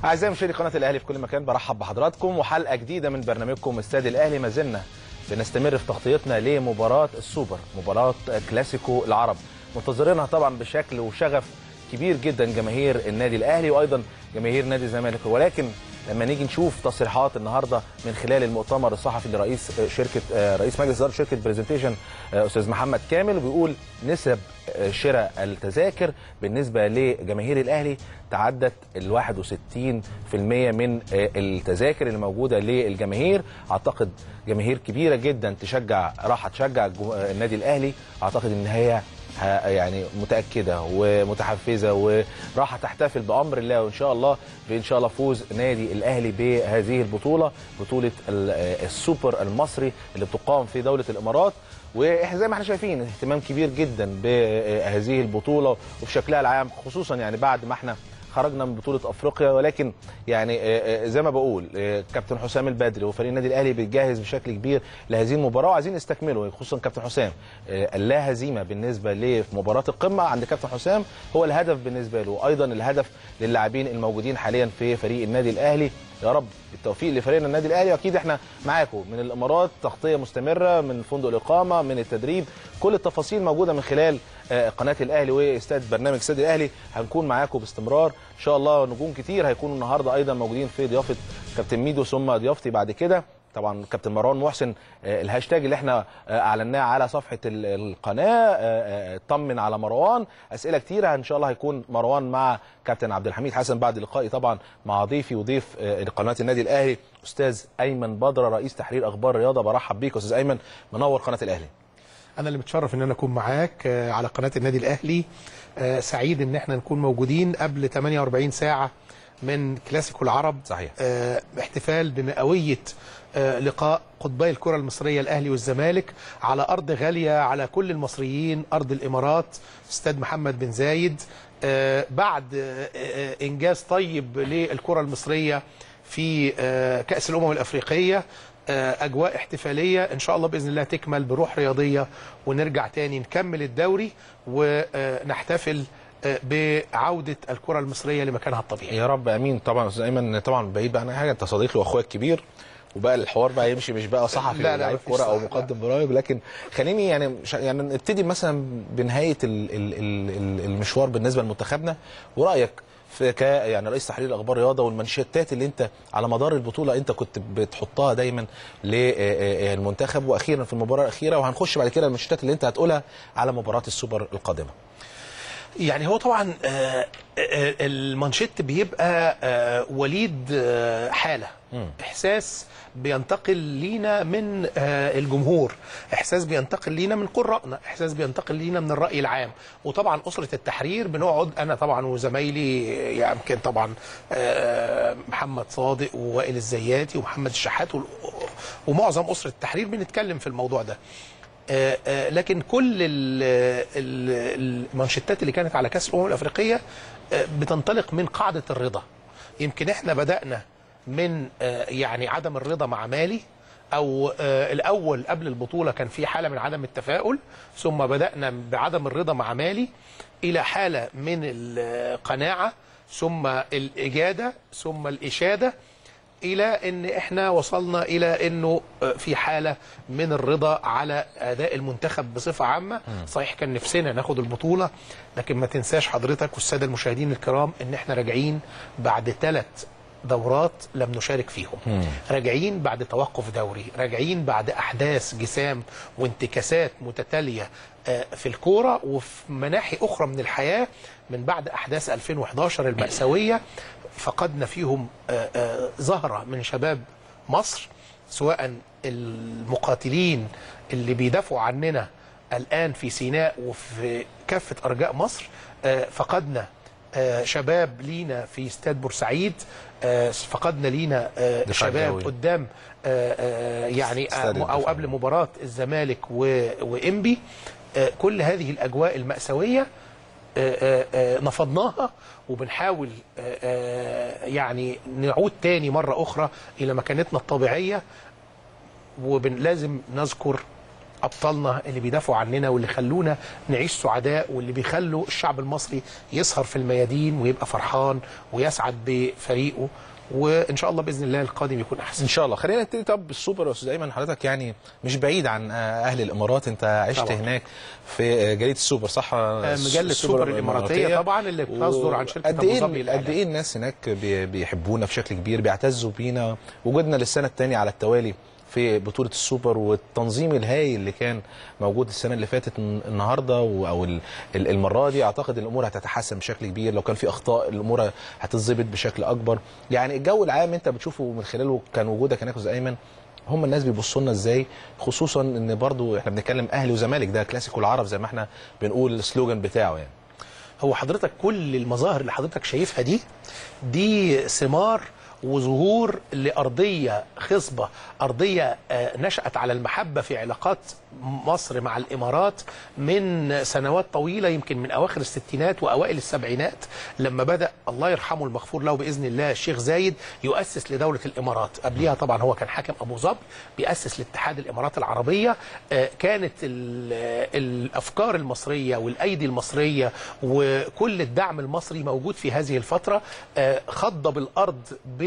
أعزائي مشاهدي قناة الأهلي في كل مكان برحب بحضراتكم وحلقة جديدة من برنامجكم استاد الأهلي ما زلنا بنستمر في تغطيتنا لمباراة السوبر مباراة كلاسيكو العرب منتظرينها طبعا بشكل وشغف كبير جدا جماهير النادي الأهلي وأيضا جماهير نادي الزمالك ولكن لما نيجي نشوف تصريحات النهارده من خلال المؤتمر الصحفي لرئيس شركه رئيس مجلس اداره شركه برزنتيشن استاذ محمد كامل بيقول نسب شراء التذاكر بالنسبه لجماهير الاهلي تعدت ال 61% من التذاكر اللي موجوده للجماهير اعتقد جماهير كبيره جدا تشجع راح تشجع النادي الاهلي اعتقد ان هي يعني متاكده ومتحفزه وراح تحتفل بامر الله وان شاء الله بان شاء الله فوز نادي الاهلي بهذه البطوله بطوله السوبر المصري اللي بتقام في دوله الامارات واحنا زي ما احنا شايفين اهتمام كبير جدا بهذه البطوله وبشكلها العام خصوصا يعني بعد ما احنا خرجنا من بطوله افريقيا ولكن يعني زي ما بقول كابتن حسام البدري وفريق النادي الاهلي بيتجهز بشكل كبير لهذه المباراه وعايزين نستكمله خصوصا كابتن حسام اللا هزيمه بالنسبه لمباراه القمه عند كابتن حسام هو الهدف بالنسبه له وايضا الهدف للاعبين الموجودين حاليا في فريق النادي الاهلي يا رب التوفيق لفريقنا النادي الاهلي واكيد احنا معاكم من الامارات تغطيه مستمره من فندق الاقامه من التدريب كل التفاصيل موجوده من خلال قناه الاهلي واستاد برنامج استاد الاهلي هنكون معاكم باستمرار ان شاء الله نجوم كتير هيكونوا النهارده ايضا موجودين في ضيافه كابتن ميدو ثم ضيافتي بعد كده طبعا كابتن مروان محسن الهاشتاج اللي احنا اعلناه على صفحه القناه طمن على مروان اسئله كتيره ان شاء الله هيكون مروان مع كابتن عبد الحميد حسن بعد لقائي طبعا مع ضيفي وضيف قناه النادي الاهلي استاذ ايمن بدره رئيس تحرير اخبار الرياضه برحب بيك استاذ ايمن منور قناه الاهلي انا اللي متشرف ان انا اكون معاك على قناه النادي الاهلي سعيد ان احنا نكون موجودين قبل 48 ساعه من كلاسيكو العرب صحيح اه احتفال بمئويه اه لقاء قطبي الكره المصريه الاهلي والزمالك على ارض غاليه على كل المصريين ارض الامارات استاد محمد بن زايد اه بعد انجاز طيب للكره المصريه في كاس الامم الافريقيه اجواء احتفاليه ان شاء الله باذن الله تكمل بروح رياضيه ونرجع تاني نكمل الدوري ونحتفل بعوده الكره المصريه لمكانها الطبيعي يا رب امين طبعا استاذ ايمن طبعا بعيد بقى عن حاجه انت صديقي واخويا الكبير وبقى الحوار بقى يمشي مش بقى صحفي لا لا كوره او مقدم برامج لكن خليني يعني يعني نبتدي مثلا بنهايه المشوار بالنسبه لمنتخبنا ورايك في ك يعني رئيس تحرير الاخبار رياضه والمانشيتات اللي انت على مدار البطوله انت كنت بتحطها دايما للمنتخب واخيرا في المباراه الاخيره وهنخش بعد كده المانشيتات اللي انت هتقولها على مباراه السوبر القادمه. يعني هو طبعا المانشيت بيبقى وليد حاله احساس بينتقل لينا من الجمهور احساس بينتقل لينا من قراءنا احساس بينتقل لينا من الراي العام وطبعا اسره التحرير بنقعد انا طبعا وزمايلي يمكن طبعا محمد صادق ووائل الزياتي ومحمد الشحات ومعظم اسره التحرير بنتكلم في الموضوع ده آآ آآ لكن كل المانشيتات اللي كانت على كاس الامم الافريقيه بتنطلق من قاعده الرضا يمكن احنا بدانا من يعني عدم الرضا مع مالي او الاول قبل البطوله كان في حاله من عدم التفاؤل ثم بدانا بعدم الرضا مع مالي الى حاله من القناعه ثم الاجاده ثم الاشاده الى ان احنا وصلنا الى انه في حاله من الرضا على اداء المنتخب بصفه عامه صحيح كان نفسنا ناخد البطوله لكن ما تنساش حضرتك والساده المشاهدين الكرام ان احنا راجعين بعد ثلاث دورات لم نشارك فيهم مم. راجعين بعد توقف دوري راجعين بعد احداث جسام وانتكاسات متتاليه آه، في الكوره وفي مناحي اخرى من الحياه من بعد احداث 2011 الماساويه فقدنا فيهم آه، آه، زهره من شباب مصر سواء المقاتلين اللي بيدافعوا عننا الان في سيناء وفي كافه ارجاء مصر آه، فقدنا آه، شباب لينا في استاد بورسعيد آه، فقدنا لينا آه، دفاع شباب جوي. قدام آه، آه، يعني استاد آه، او الدفاع. قبل مباراه الزمالك و- وانبي آه، كل هذه الاجواء الماساويه آه، آه، آه، نفضناها وبنحاول آه، آه، يعني نعود تاني مرة أخرى إلى مكانتنا الطبيعية ولازم نذكر ابطالنا اللي بيدافعوا عننا واللي خلونا نعيش سعداء واللي بيخلوا الشعب المصري يسهر في الميادين ويبقى فرحان ويسعد بفريقه وان شاء الله باذن الله القادم يكون احسن ان شاء الله خلينا نبتدي طب بالسوبر يا استاذ ايمن حضرتك يعني مش بعيد عن آه، اهل الامارات انت عشت طبعا. هناك في آه، جريده السوبر صح آه، مجلة سوبر الإماراتية طبعا اللي بتصدر عن شركة قد أبو ايه ظبي قد للإعلام. ايه الناس هناك بي- بيحبونا بشكل كبير بيعتزوا بينا وجودنا للسنه الثانيه على التوالي في بطوله السوبر والتنظيم الهائل اللي كان موجود السنه اللي فاتت الن- النهارده و- او ال- ال- المره دي اعتقد الامور هتتحسن بشكل كبير لو كان في اخطاء الامور هتتظبط بشكل اكبر يعني الجو العام انت بتشوفه من خلاله كان وجودك هناك يا استاذ ايمن هم الناس بيبصوا لنا ازاي خصوصا ان برضو احنا بنتكلم اهلي وزمالك ده كلاسيكو العرب زي ما احنا بنقول السلوجان بتاعه يعني هو حضرتك كل المظاهر اللي حضرتك شايفها دي دي ثمار وظهور لأرضية خصبة أرضية آه، نشأت على المحبة في علاقات مصر مع الإمارات من سنوات طويلة يمكن من أواخر الستينات وأوائل السبعينات لما بدأ الله يرحمه المغفور له بإذن الله الشيخ زايد يؤسس لدولة الإمارات قبلها طبعا هو كان حاكم أبو ظبي بيأسس لاتحاد الإمارات العربية آه، كانت ال- الأفكار المصرية والأيدي المصرية وكل الدعم المصري موجود في هذه الفترة آه، خضب الأرض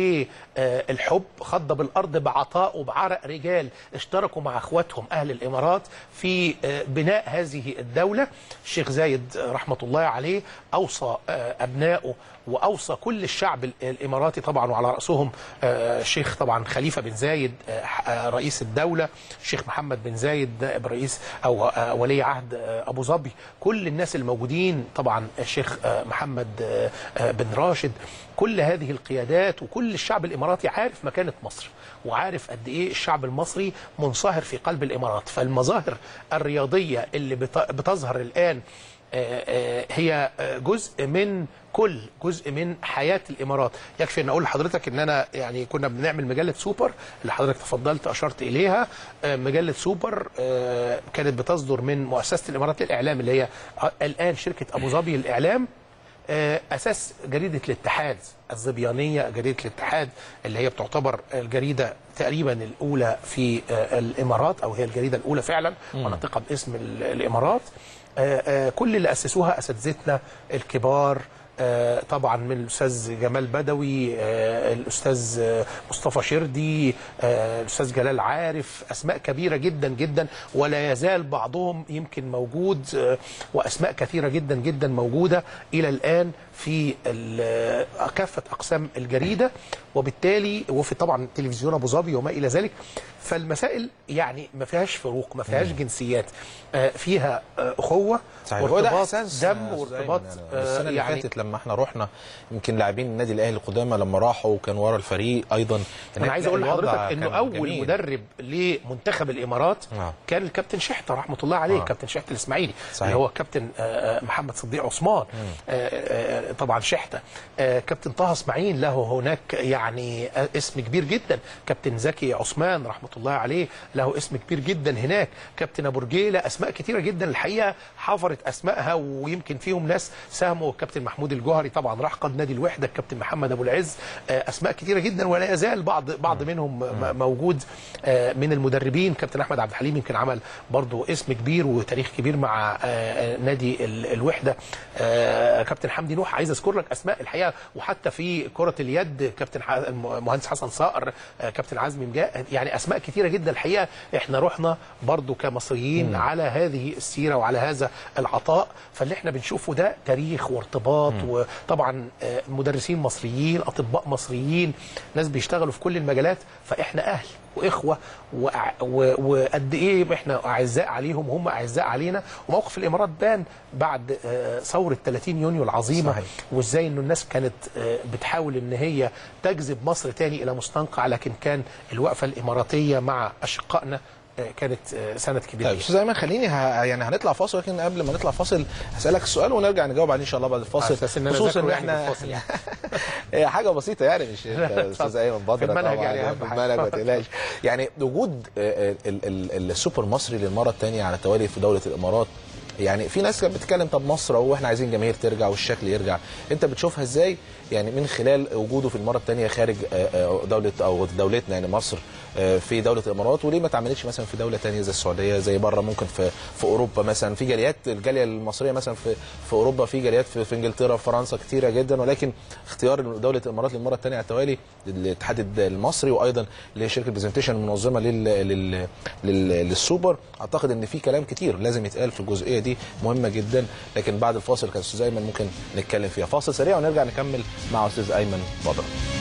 بالحب خضب الأرض بعطاء وبعرق رجال اشتركوا مع أخواتهم أهل الإمارات في آه، بناء هذه الدولة الشيخ زايد آه، رحمة الله عليه أوصى آه، أبنائه واوصى كل الشعب ال- الاماراتي طبعا وعلى راسهم آه، الشيخ طبعا خليفه بن زايد آه، آه، رئيس الدوله الشيخ محمد بن زايد نائب رئيس او آه، ولي عهد آه، ابو ظبي كل الناس الموجودين طبعا الشيخ آه، محمد آه، آه، بن راشد كل هذه القيادات وكل الشعب الاماراتي عارف مكانه مصر وعارف قد ايه الشعب المصري منصهر في قلب الامارات فالمظاهر الرياضيه اللي بت- بتظهر الان آه، آه، هي آه، جزء من كل جزء من حياه الامارات يكفي ان اقول لحضرتك ان انا يعني كنا بنعمل مجله سوبر اللي حضرتك تفضلت اشرت اليها آه، مجله سوبر آه، كانت بتصدر من مؤسسه الامارات للاعلام اللي هي آه، الان شركه ابو ظبي للاعلام آه، اساس جريده الاتحاد الظبيانيه جريده الاتحاد اللي هي بتعتبر الجريده تقريبا الاولى في آه، الامارات او هي الجريده الاولى فعلا وناطقه باسم ال- الامارات آه، آه، كل اللي اسسوها اساتذتنا الكبار آه، طبعا من الاستاذ جمال بدوي آه، الاستاذ آه، مصطفى شردي آه، الاستاذ جلال عارف اسماء كبيره جدا جدا ولا يزال بعضهم يمكن موجود آه، واسماء كثيره جدا جدا موجوده الى الان في ال- كافه اقسام الجريده وبالتالي وفي طبعا تلفزيون ابو ظبي وما الى ذلك فالمسائل يعني ما فيهاش فروق ما فيهاش جنسيات آه، فيها آه، اخوه صحيح هو ده وارتباط احساس دم آه، وارتباط يعني آه، السنه اللي يعني فاتت لما احنا رحنا يمكن لاعبين النادي الاهلي القدامى لما راحوا وكان ورا الفريق ايضا انا عايز اقول الوضع لحضرتك انه كان اول جميل. مدرب لمنتخب الامارات آه. كان الكابتن شحته رحمه الله عليه آه. كابتن شحته الاسماعيلي صحيح. اللي هو كابتن آه، آه، محمد صديق عثمان آه، آه، طبعا شحته آه، كابتن طه اسماعيل له هناك يعني آه، اسم كبير جدا كابتن زكي عثمان رحمه الله عليه له اسم كبير جدا هناك كابتن ابو رجيله اسماء كتيره جدا الحقيقه حفرت اسمائها ويمكن فيهم ناس ساهموا الكابتن محمود الجوهري طبعا راح قاد نادي الوحده الكابتن محمد ابو العز آه، اسماء كتيره جدا ولا يزال بعض بعض منهم م- موجود آه، من المدربين كابتن احمد عبد الحليم يمكن عمل برضو اسم كبير وتاريخ كبير مع آه، آه، نادي ال- الوحده آه، كابتن حمدي نوح عايز اذكر لك اسماء الحقيقه وحتى في كره اليد كابتن ح- المهندس حسن صقر آه، كابتن عزمي مجاهد يعني اسماء كتيره جدا الحقيقه احنا رحنا برضو كمصريين على هذه السيره وعلى هذا العطاء فاللي احنا بنشوفه ده تاريخ وارتباط وطبعا آه، مدرسين مصريين اطباء مصريين ناس بيشتغلوا في كل المجالات فاحنا اهل واخوه وأع- و- وقد ايه احنا اعزاء عليهم وهم اعزاء علينا وموقف الامارات بان بعد آه، ثوره 30 يونيو العظيمه صحيح. وازاي انه الناس كانت آه، بتحاول ان هي تجذب مصر تاني الى مستنقع لكن كان الوقفه الاماراتيه مع اشقائنا آه، كانت آه، سند كبير طيب جدا. استاذ ايمن خليني ه... يعني هنطلع فاصل لكن قبل ما نطلع فاصل هسالك السؤال ونرجع نجاوب عليه ان شاء الله بعد الفاصل على أساس إن أنا خصوصا ان ذاكره يعني احنا بالفاصل يعني. هي حاجه بسيطه يعني مش انت استاذ ايمن بدر في المنهج طبعاً، يعني أهم في حاجة. المنهج ما تقلقش يعني وجود آه، ال- ال- السوبر المصري للمره الثانيه على التوالي في دوله الامارات يعني في ناس كانت بتتكلم طب مصر اهو واحنا عايزين جماهير ترجع والشكل يرجع انت بتشوفها ازاي يعني من خلال وجوده في المره الثانيه خارج آه، آه، دوله او دولتنا يعني مصر آه، في دوله الامارات وليه ما اتعملتش مثلا في دوله ثانيه زي السعوديه زي بره ممكن في في اوروبا مثلا في جاليات الجاليه المصريه مثلا في في اوروبا في جاليات في, في انجلترا في فرنسا كتيره جدا ولكن اختيار دوله الامارات للمره الثانيه على التوالي للاتحاد المصري وايضا لشركه برزنتيشن المنظمه لل لل لل للسوبر اعتقد ان في كلام كتير لازم يتقال في الجزئيه دي مهمه جدا لكن بعد الفاصل كان استاذ ايمن ممكن نتكلم فيها فاصل سريع ونرجع نكمل مع استاذ ايمن بدر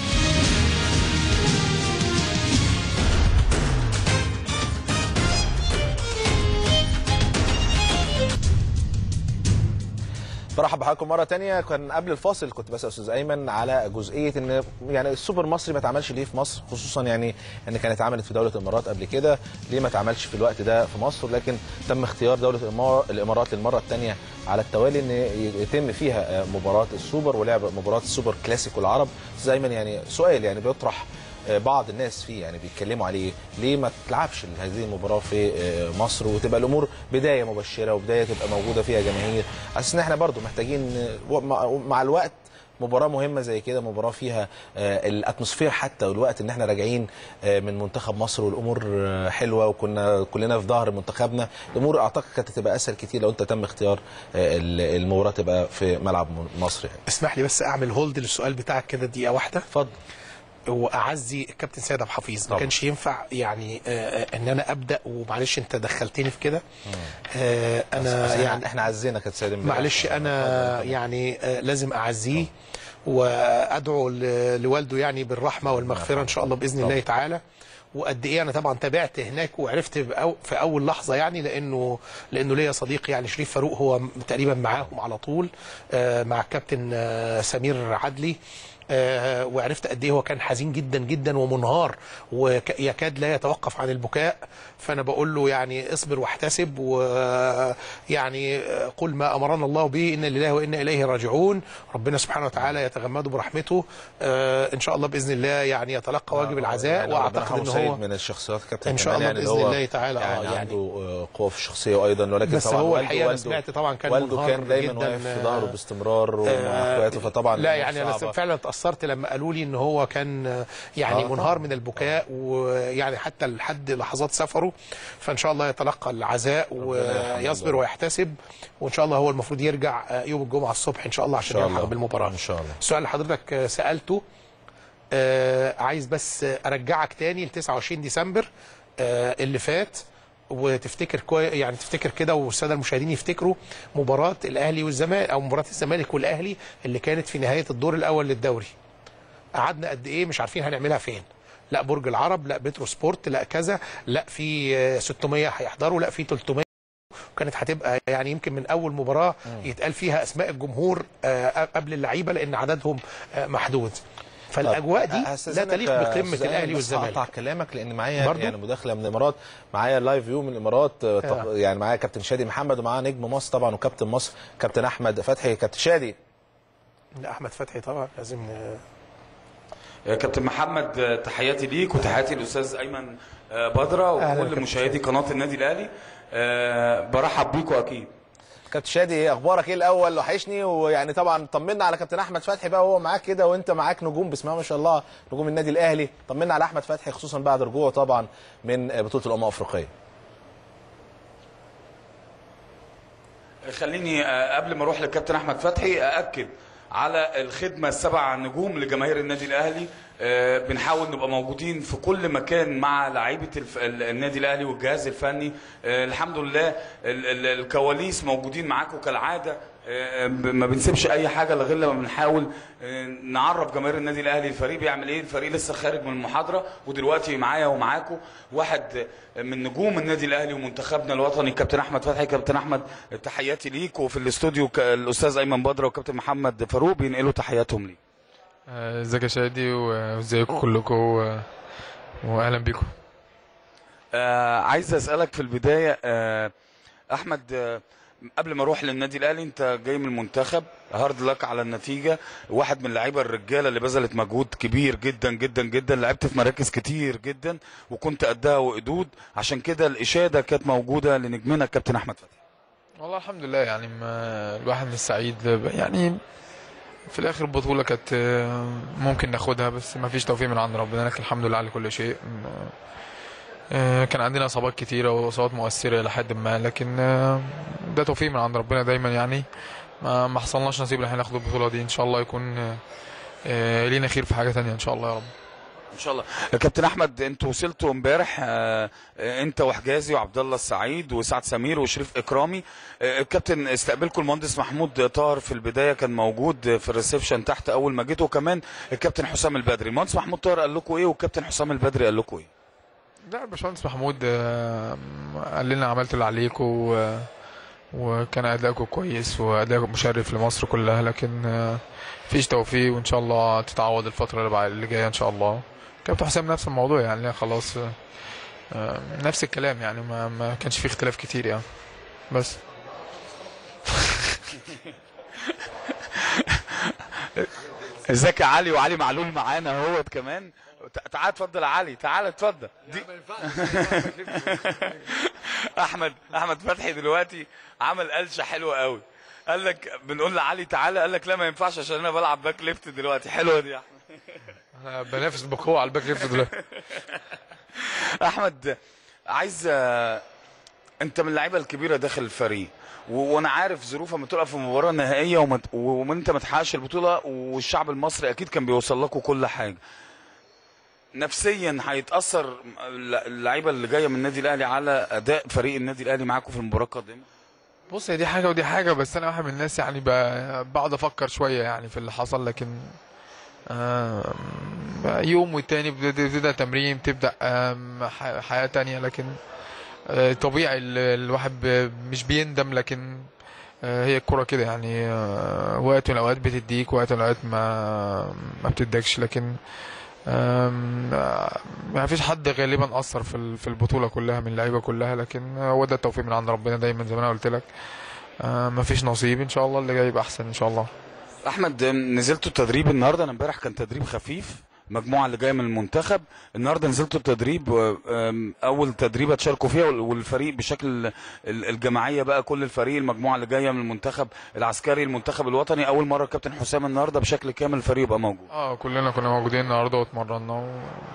برحب بحضراتكم مره تانية كان قبل الفاصل كنت بسال استاذ ايمن على جزئيه ان يعني السوبر المصري ما اتعملش ليه في مصر خصوصا يعني ان كانت اتعملت في دوله الامارات قبل كده ليه ما اتعملش في الوقت ده في مصر لكن تم اختيار دوله الإمار- الامارات للمره الثانيه على التوالي ان يتم فيها مباراه السوبر ولعب مباراه السوبر كلاسيكو العرب استاذ ايمن يعني سؤال يعني بيطرح بعض الناس فيه يعني بيتكلموا عليه ليه ما تلعبش هذه المباراه في مصر وتبقى الامور بدايه مبشره وبدايه تبقى موجوده فيها جماهير اساس ان احنا برضو محتاجين مع- مع الوقت مباراة مهمة زي كده مباراة فيها آه، الاتموسفير حتى والوقت ان احنا راجعين آه، من منتخب مصر والامور آه، حلوة وكنا كلنا في ظهر منتخبنا الامور اعتقد كانت هتبقى اسهل كتير لو انت تم اختيار آه، المباراة تبقى في ملعب مصر يعني اسمح لي بس اعمل هولد للسؤال بتاعك كده دقيقه واحده اتفضل واعزي الكابتن سيد عبد الحفيظ ما طبعا. كانش ينفع يعني آه، آه، ان انا ابدا ومعلش انت دخلتني في كده آه، انا يعني يعني احنا عزينا كانت سيد امبارح. معلش انا يعني آه، لازم اعزيه وادعو ل- لوالده يعني بالرحمه والمغفره ان شاء الله باذن الله تعالى وقد ايه انا طبعا تابعت هناك وعرفت بأو- في اول لحظه يعني لانه لانه ليا صديق يعني شريف فاروق هو م- تقريبا معاهم على طول آه، مع الكابتن آه، سمير عدلي آه، وعرفت قد ايه هو كان حزين جدا جدا ومنهار ويكاد لا يتوقف عن البكاء فانا بقول له يعني اصبر واحتسب ويعني قل ما امرنا الله به ان لله وانا اليه راجعون ربنا سبحانه وتعالى يتغمده برحمته آه، ان شاء الله باذن الله يعني يتلقى واجب العزاء يعني ربنا واعتقد يرحمه ان سيد هو من الشخصيات كابتن إن شاء كمان الله يعني بإذن هو الله تعالى، آه، يعني, يعني- عنده آه، قوه في الشخصيه ايضا ولكن بس طبعا هو والده- الحقيقة أنا والده- سمعت طبعا كان والده منهار كان دايما جداً، واقف في آه، ظهره باستمرار ومع آه، اخواته فطبعا لا الأمور يعني انا صعبة. فعلا اتاثرت لما قالوا لي ان هو كان آه، يعني آه، منهار طبعاً. من البكاء ويعني حتى لحد لحظات سفره فان شاء الله يتلقى العزاء ويصبر الله. ويحتسب وان شاء الله هو المفروض يرجع آه، يوم الجمعه الصبح ان شاء الله عشان شاء يلحق الله. بالمباراه إن شاء الله. السؤال اللي حضرتك آه، سالته آه، عايز بس آه، ارجعك تاني ل 29 ديسمبر آه، اللي فات وتفتكر كوي يعني تفتكر كده والساده المشاهدين يفتكروا مباراه الاهلي والزمالك او مباراه الزمالك والاهلي اللي كانت في نهايه الدور الاول للدوري قعدنا قد ايه مش عارفين هنعملها فين لا برج العرب لا بترو سبورت لا كذا لا في آه، 600 هيحضروا لا في 300 وكانت هتبقى يعني يمكن من اول مباراه يتقال فيها اسماء الجمهور آه، قبل اللعيبه لان عددهم آه، محدود فالاجواء دي لا هستأذنك تليق يا بقمه أستاذ الاهلي أيمن بس هقطع والزمالك كلامك لان معايا برضو؟ يعني مداخله من الامارات معايا لايف فيو من الامارات آه، طب- آه. يعني معايا كابتن شادي محمد ومعاه نجم مصر طبعا وكابتن مصر كابتن احمد فتحي كابتن شادي لا احمد فتحي طبعا لازم آه، يا كابتن محمد آه، تحياتي ليك وتحياتي للاستاذ ايمن آه، بدره أهلا وكل كابتن مشاهدي قناه النادي الاهلي آه، برحب بيكم اكيد كابتن شادي ايه اخبارك ايه الاول وحشني ويعني طبعا طمنا على كابتن احمد فتحي بقى وهو معاك كده وانت معاك نجوم بسم الله ما شاء الله نجوم النادي الاهلي طمنا على احمد فتحي خصوصا بعد رجوعه طبعا من بطوله الامم الافريقيه خليني آه، قبل ما اروح للكابتن احمد فتحي ااكد على الخدمه السبع نجوم لجماهير النادي الاهلي آه، بنحاول نبقى موجودين في كل مكان مع لعيبه الف- ال- النادي الاهلي والجهاز الفني آه، الحمد لله ال- ال- الكواليس موجودين معاكم كالعاده آه، ب- ما بنسيبش اي حاجه غير لما بنحاول آه، نعرف جماهير النادي الاهلي الفريق بيعمل ايه الفريق لسه خارج من المحاضره ودلوقتي معايا ومعاكم واحد من نجوم النادي الاهلي ومنتخبنا الوطني كابتن احمد فتحي كابتن احمد تحياتي ليك وفي الاستوديو ك- الاستاذ ايمن بدره وكابتن محمد فاروق بينقلوا تحياتهم ليك آه، ازيك يا شادي وازيكم كلكم و- واهلا بيكم آه عايز اسالك في البدايه آه احمد آه قبل ما اروح للنادي الاهلي انت جاي من المنتخب هارد لك على النتيجه واحد من اللعيبه الرجاله اللي بذلت مجهود كبير جدا جدا جدا لعبت في مراكز كتير جدا وكنت قدها وقدود عشان كده الاشاده كانت موجوده لنجمنا كابتن احمد فتحي والله الحمد لله يعني ما الواحد مش سعيد ب- يعني في الاخر البطوله كانت آه، ممكن ناخدها بس ما فيش توفيق من عند ربنا لكن الحمد لله على كل شيء آه، كان عندنا اصابات كتيره واصابات مؤثره الى حد ما لكن آه، ده توفيق من عند ربنا دايما يعني ما ما حصلناش نصيب ان احنا ناخد البطوله دي ان شاء الله يكون آه، آه، لينا خير في حاجه تانية ان شاء الله يا رب ان شاء الله كابتن احمد انتوا وصلتوا امبارح آه، آه، انت وحجازي وعبد الله السعيد وسعد سمير وشريف اكرامي آه، الكابتن استقبلكم المهندس محمود طاهر في البدايه كان موجود في الريسبشن تحت اول ما جيتوا وكمان الكابتن حسام البدري المهندس محمود طاهر قال لكم ايه والكابتن حسام البدري قال لكم ايه لا باشمهندس محمود آه، قال لنا عملت اللي عليكم و- وكان اداؤكم كويس واداؤكم مشرف لمصر كلها لكن آه، مفيش توفيق وان شاء الله تتعوض الفتره اللي بعد اللي جايه ان شاء الله كابتن حسام نفس الموضوع يعني لا خلاص آه، آه، نفس الكلام يعني ما, ما كانش فيه اختلاف كتير يعني بس ازيك يا علي وعلي معلول معانا اهوت كمان تع- تعال اتفضل يا علي تعال اتفضل دي احمد احمد فتحي دلوقتي عمل قلشه حلوه قوي قال لك بنقول لعلي تعالى قال لك لا ما ينفعش عشان انا بلعب باك ليفت دلوقتي حلوه دي يا احمد انا بنافس بقوه على الباك ليفت دلوقتي احمد عايز آه، انت من اللعيبه الكبيره داخل الفريق و- وانا عارف ظروف لما تبقى في مباراه نهائيه وما ت- وانت ما تحققش البطوله والشعب المصري اكيد كان بيوصل لكم كل حاجه نفسيا هيتاثر اللعيبه اللي جايه من النادي الاهلي على اداء فريق النادي الاهلي معاكم في المباراه القادمه بص هي دي حاجة ودي حاجة بس أنا واحد من الناس يعني ب- بقعد أفكر شوية يعني في اللي حصل لكن آم، يوم والتاني بت- بتبدأ تمرين بتبدأ آم، ح- حياة تانية لكن آه، طبيعي ال- الواحد ب- مش بيندم لكن آه، هي الكرة كده يعني آه، وقت من الأوقات بتديك وقت من الأوقات ما ما بتدكش لكن آم، آه، ما فيش حد غالبا أثر في ال- في البطولة كلها من اللعيبة كلها لكن هو ده التوفيق من عند ربنا دايما زي ما أنا قلت لك آه، ما فيش نصيب إن شاء الله اللي جاي يبقى أحسن إن شاء الله احمد نزلتوا التدريب النهارده انا امبارح كان تدريب خفيف المجموعه اللي جايه من المنتخب النهارده نزلتوا التدريب و- أم، اول تدريبه تشاركوا فيها وال- والفريق بشكل ال- الجماعيه بقى كل الفريق المجموعه اللي جايه من المنتخب العسكري المنتخب الوطني اول مره الكابتن حسام النهارده بشكل كامل الفريق يبقى موجود اه كلنا كنا موجودين النهارده واتمرنا و...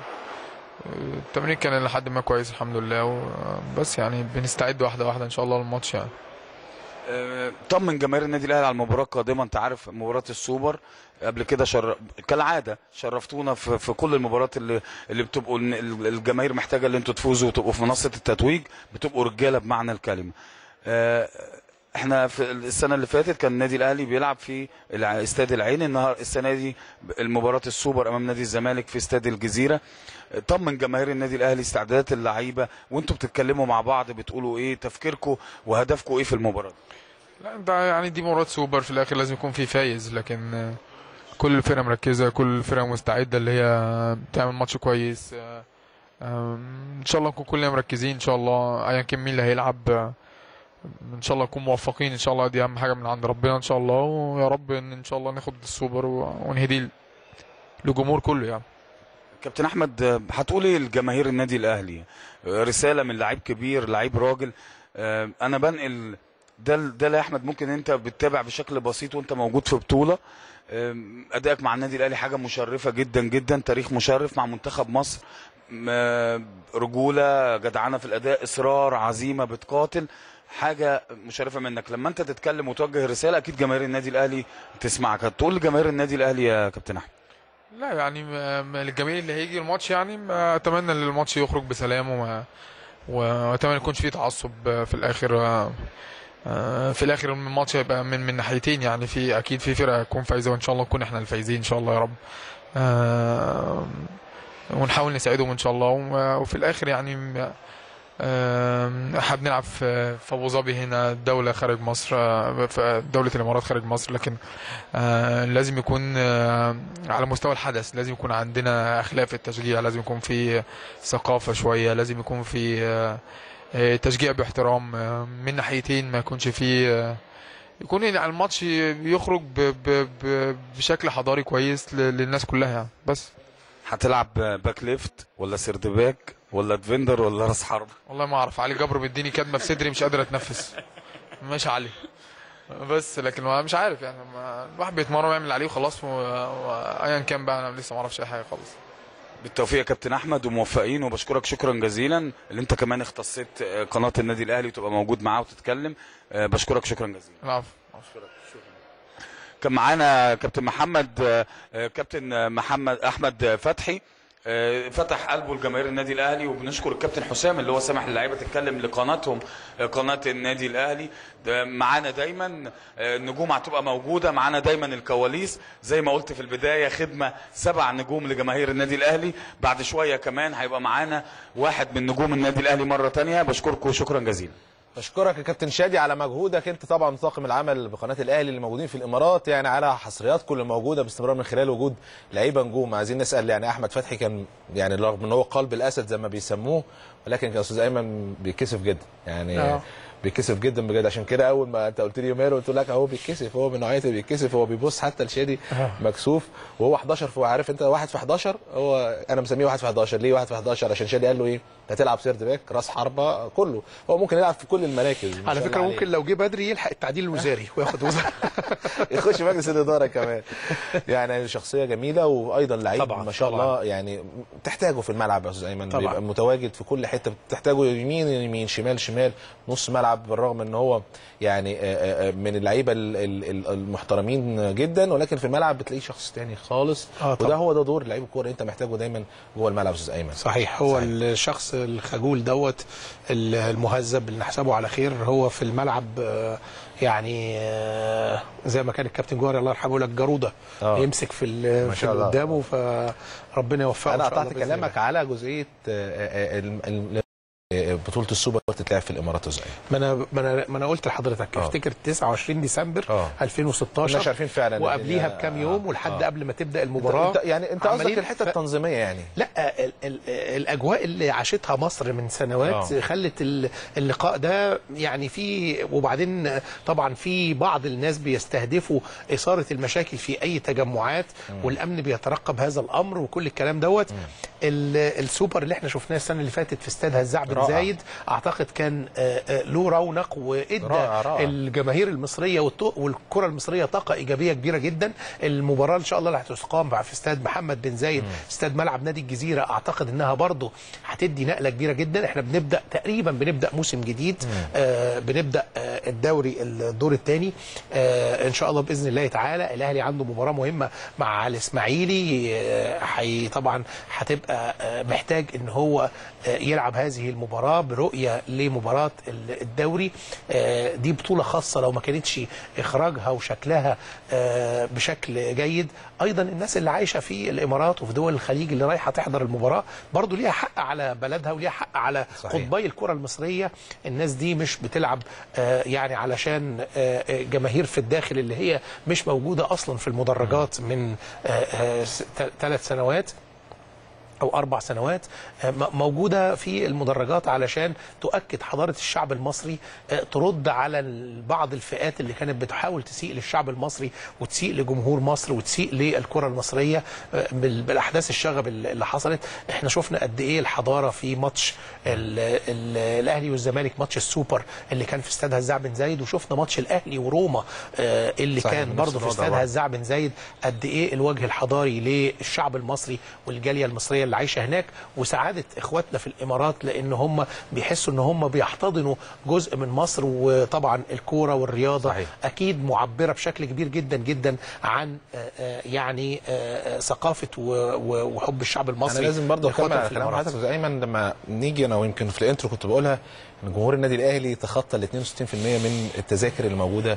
التمرين كان لحد ما كويس الحمد لله و... بس يعني بنستعد واحده واحده ان شاء الله للماتش يعني أه، طمن جماهير النادي الاهلي على المباراه القادمه انت عارف مباراه السوبر قبل كده شر... كالعاده شرفتونا في, في كل المباريات اللي اللي بتبقوا الن- ال- الجماهير محتاجه ان انتوا تفوزوا وتبقوا في منصه التتويج بتبقوا رجاله بمعنى الكلمه أه، احنا في السنه اللي فاتت كان النادي الاهلي بيلعب في الع- استاد العين النهار السنه دي المباراه السوبر امام نادي الزمالك في استاد الجزيره طمن جماهير النادي الاهلي استعدادات اللعيبه وانتوا بتتكلموا مع بعض بتقولوا ايه تفكيركم وهدفكم ايه في المباراه لا ده يعني دي مباراه سوبر في الاخر لازم يكون في فايز لكن آه، كل الفرقه مركزه كل الفرقه مستعده اللي هي تعمل ماتش كويس آه، آم، ان شاء الله نكون كلنا مركزين ان شاء الله ايا كان مين اللي هيلعب آه، ان شاء الله نكون موفقين ان شاء الله دي اهم حاجه من عند ربنا ان شاء الله ويا رب ان ان شاء الله ناخد السوبر و- ونهديه للجمهور كله يعني كابتن احمد آه، هتقول ايه لجماهير النادي الاهلي آه، رساله من لعيب كبير لعيب راجل آه، انا بنقل ده ده اللي يا احمد ممكن انت بتتابع بشكل بسيط وانت موجود في بطوله آم، ادائك مع النادي الاهلي حاجه مشرفه جدا جدا تاريخ مشرف مع منتخب مصر م- رجوله جدعانه في الاداء اصرار عزيمه بتقاتل حاجه مشرفه منك لما انت تتكلم وتوجه رساله اكيد جماهير النادي الاهلي تسمعك هتقول لجماهير النادي الاهلي يا كابتن احمد لا يعني ما- ما- الجميل اللي هيجي الماتش يعني ما اتمنى ان الماتش يخرج بسلام وما واتمنى يكونش فيه تعصب في الاخر آه، في الاخر الماتش هيبقى من من ناحيتين يعني في اكيد في فرقه هتكون فايزه وان شاء الله نكون احنا الفايزين ان شاء الله يا رب آه، ونحاول نساعدهم ان شاء الله و- وفي الاخر يعني آم، احنا بنلعب في في ابو ظبي هنا دوله خارج مصر آه، في دوله الامارات خارج مصر لكن آه، لازم يكون آه، على مستوى الحدث لازم يكون عندنا اخلاق في التشجيع لازم يكون في ثقافه شويه لازم يكون في آه، آه، تشجيع باحترام آه، من ناحيتين ما يكونش في آه، يكون يعني الماتش يخرج ب- ب- ب- بشكل حضاري كويس ل- للناس كلها يعني بس هتلعب باك ليفت ولا سيرد باك ولا ديفندر ولا راس حرب والله ما اعرف علي جبر مديني كدمه في صدري مش قادر اتنفس ماشي علي بس لكن هو مش عارف يعني ما الواحد بيتمرن ويعمل اللي عليه وخلاص و- وايا كان بقى انا لسه ما اعرفش اي حاجه خالص بالتوفيق يا كابتن احمد وموفقين وبشكرك شكرا جزيلا اللي انت كمان اختصيت آه، قناه النادي الاهلي وتبقى موجود معاه وتتكلم آه، بشكرك شكرا جزيلا العفو كان معانا كابتن محمد آه، آه، كابتن آه، محمد احمد فتحي آه، فتح قلبه لجماهير النادي الاهلي وبنشكر الكابتن حسام اللي هو سامح للعيبه تتكلم لقناتهم آه، قناه النادي الاهلي ده معانا دايما آه، النجوم هتبقى موجوده معانا دايما الكواليس زي ما قلت في البدايه خدمه سبع نجوم لجماهير النادي الاهلي بعد شويه كمان هيبقى معانا واحد من نجوم النادي الاهلي مره تانية بشكركم شكرا جزيلا بشكرك يا كابتن شادي على مجهودك انت طبعا طاقم العمل بقناه الاهلي اللي موجودين في الامارات يعني على حصرياتكم اللي موجوده باستمرار من خلال وجود لعيبه نجوم عايزين نسال يعني احمد فتحي كان يعني رغم ان هو قلب الاسد زي ما بيسموه ولكن كان استاذ ايمن بيكسف جدا يعني آه. بيكسف جدا بجد عشان كده اول ما انت قلت لي ماله قلت لك هو بيتكسف هو من نوعيه اللي بيتكسف هو بيبص حتى لشادي مكسوف وهو 11 فهو عارف انت واحد في 11 هو انا مسميه واحد في 11 ليه واحد في 11 عشان شادي قال له ايه انت هتلعب سيرد باك راس حربه كله هو ممكن يلعب في كل المراكز ما على شاء فكره الله ممكن لو جه بدري يلحق التعديل الوزاري وياخد وزاره يخش مجلس الاداره كمان يعني شخصيه جميله وايضا لعيب طبعاً، ما شاء طبعاً. الله يعني تحتاجه في الملعب يا استاذ ايمن طبعاً. بيبقى متواجد في كل حته بتحتاجه يمين يمين شمال شمال نص ملعب بالرغم ان هو يعني آه، آه، آه، من اللعيبه ال- ال- ال- المحترمين جدا ولكن في الملعب بتلاقيه شخص تاني خالص آه، وده طبعاً. هو ده دور لعيب الكوره انت محتاجه دايما جوه الملعب يا استاذ ايمن صحيح هو صحيح. الشخص الخجول دوت المهذب اللي نحسبه على خير هو في الملعب آه، يعني آه، زي ما كان الكابتن جوهري الله يرحمه يقول لك جروده آه. يمسك في ال- ما في شاء اللي الله. قدامه فربنا يوفقه انا إن شاء الله قطعت بإذن كلامك الله. على جزئيه آه، آه، آه، ال- ال- آه، بطوله السوبر تتلعب في الامارات ازاي ما انا ما انا ما انا قلت لحضرتك آه. افتكر 29 ديسمبر آه. 2016 كناش عارفين فعلا إن وقبليها الدنيا- بكام يوم آه. ولحد آه. قبل ما تبدا المباراه انت يعني انت قصدك عمالين الحته ف- التنظيميه يعني لا ال ال الاجواء اللي عاشتها مصر من سنوات آه. خلت ال- اللقاء ده يعني في وبعدين طبعا في بعض الناس بيستهدفوا اثاره المشاكل في اي تجمعات والامن بيترقب هذا الامر وكل الكلام دوت ال- السوبر اللي احنا شفناه السنه اللي فاتت في استاد هزاع بن رائع. زايد اعتقد كان آه، آه، له رونق وادى رائع، رائع. الجماهير المصريه والط- والكره المصريه طاقه ايجابيه كبيره جدا المباراه ان شاء الله اللي هتقام بقى في استاد محمد بن زايد استاد ملعب نادي الجزيره اعتقد انها برضه هتدي نقله كبيره جدا احنا بنبدا تقريبا بنبدا موسم جديد آه بنبدا آه الدوري الدور الثاني آه ان شاء الله باذن الله تعالى الاهلي عنده مباراه مهمه مع الاسماعيلي آه حي طبعا هتبقى آه محتاج ان هو آه يلعب هذه المباراه برؤيه لمباراه ال- الدوري آه دي بطوله خاصه لو ما كانتش اخراجها وشكلها آه بشكل جيد ايضا الناس اللي عايشه في الامارات وفي دول الخليج اللي رايحه تحضر المباراه برضو ليها حق على بلدها وليها حق على صحيح. قطبي الكره المصريه الناس دي مش بتلعب آه يعني علشان آه آه، جماهير في الداخل اللي هي مش موجوده اصلا في المدرجات من ثلاث سنوات او اربع سنوات آه، م- موجوده في المدرجات علشان تؤكد حضاره الشعب المصري آه، ترد على ال- بعض الفئات اللي كانت بتحاول تسيء للشعب المصري وتسيء لجمهور مصر وتسيء للكره المصريه آه، بال- بالاحداث الشغب اللي اللي حصلت احنا شفنا قد ايه الحضاره في ماتش ال- ال- الاهلي والزمالك ماتش السوبر اللي كان في استاد هزاع بن زايد وشفنا ماتش الاهلي وروما آه، اللي صحيح، كان نفس برضه في الوضع استاد برضه. هزاع بن زايد قد ايه الوجه الحضاري للشعب المصري والجاليه المصريه اللي عايشه هناك وسعاده اخواتنا في الامارات لان هم بيحسوا ان هم بيحتضنوا جزء من مصر وطبعا الكوره والرياضه صحيح. اكيد معبره بشكل كبير جدا جدا عن آه، آه، يعني آه، آه، ثقافه و- و- وحب الشعب المصري انا لازم برضه اكمل لإخواتنا على في كلام الإمارات. حضرتك يا أستاذ ايمن لما نيجي انا ويمكن في الانترو كنت بقولها ان جمهور النادي الاهلي تخطى ال 62% من التذاكر اللي موجوده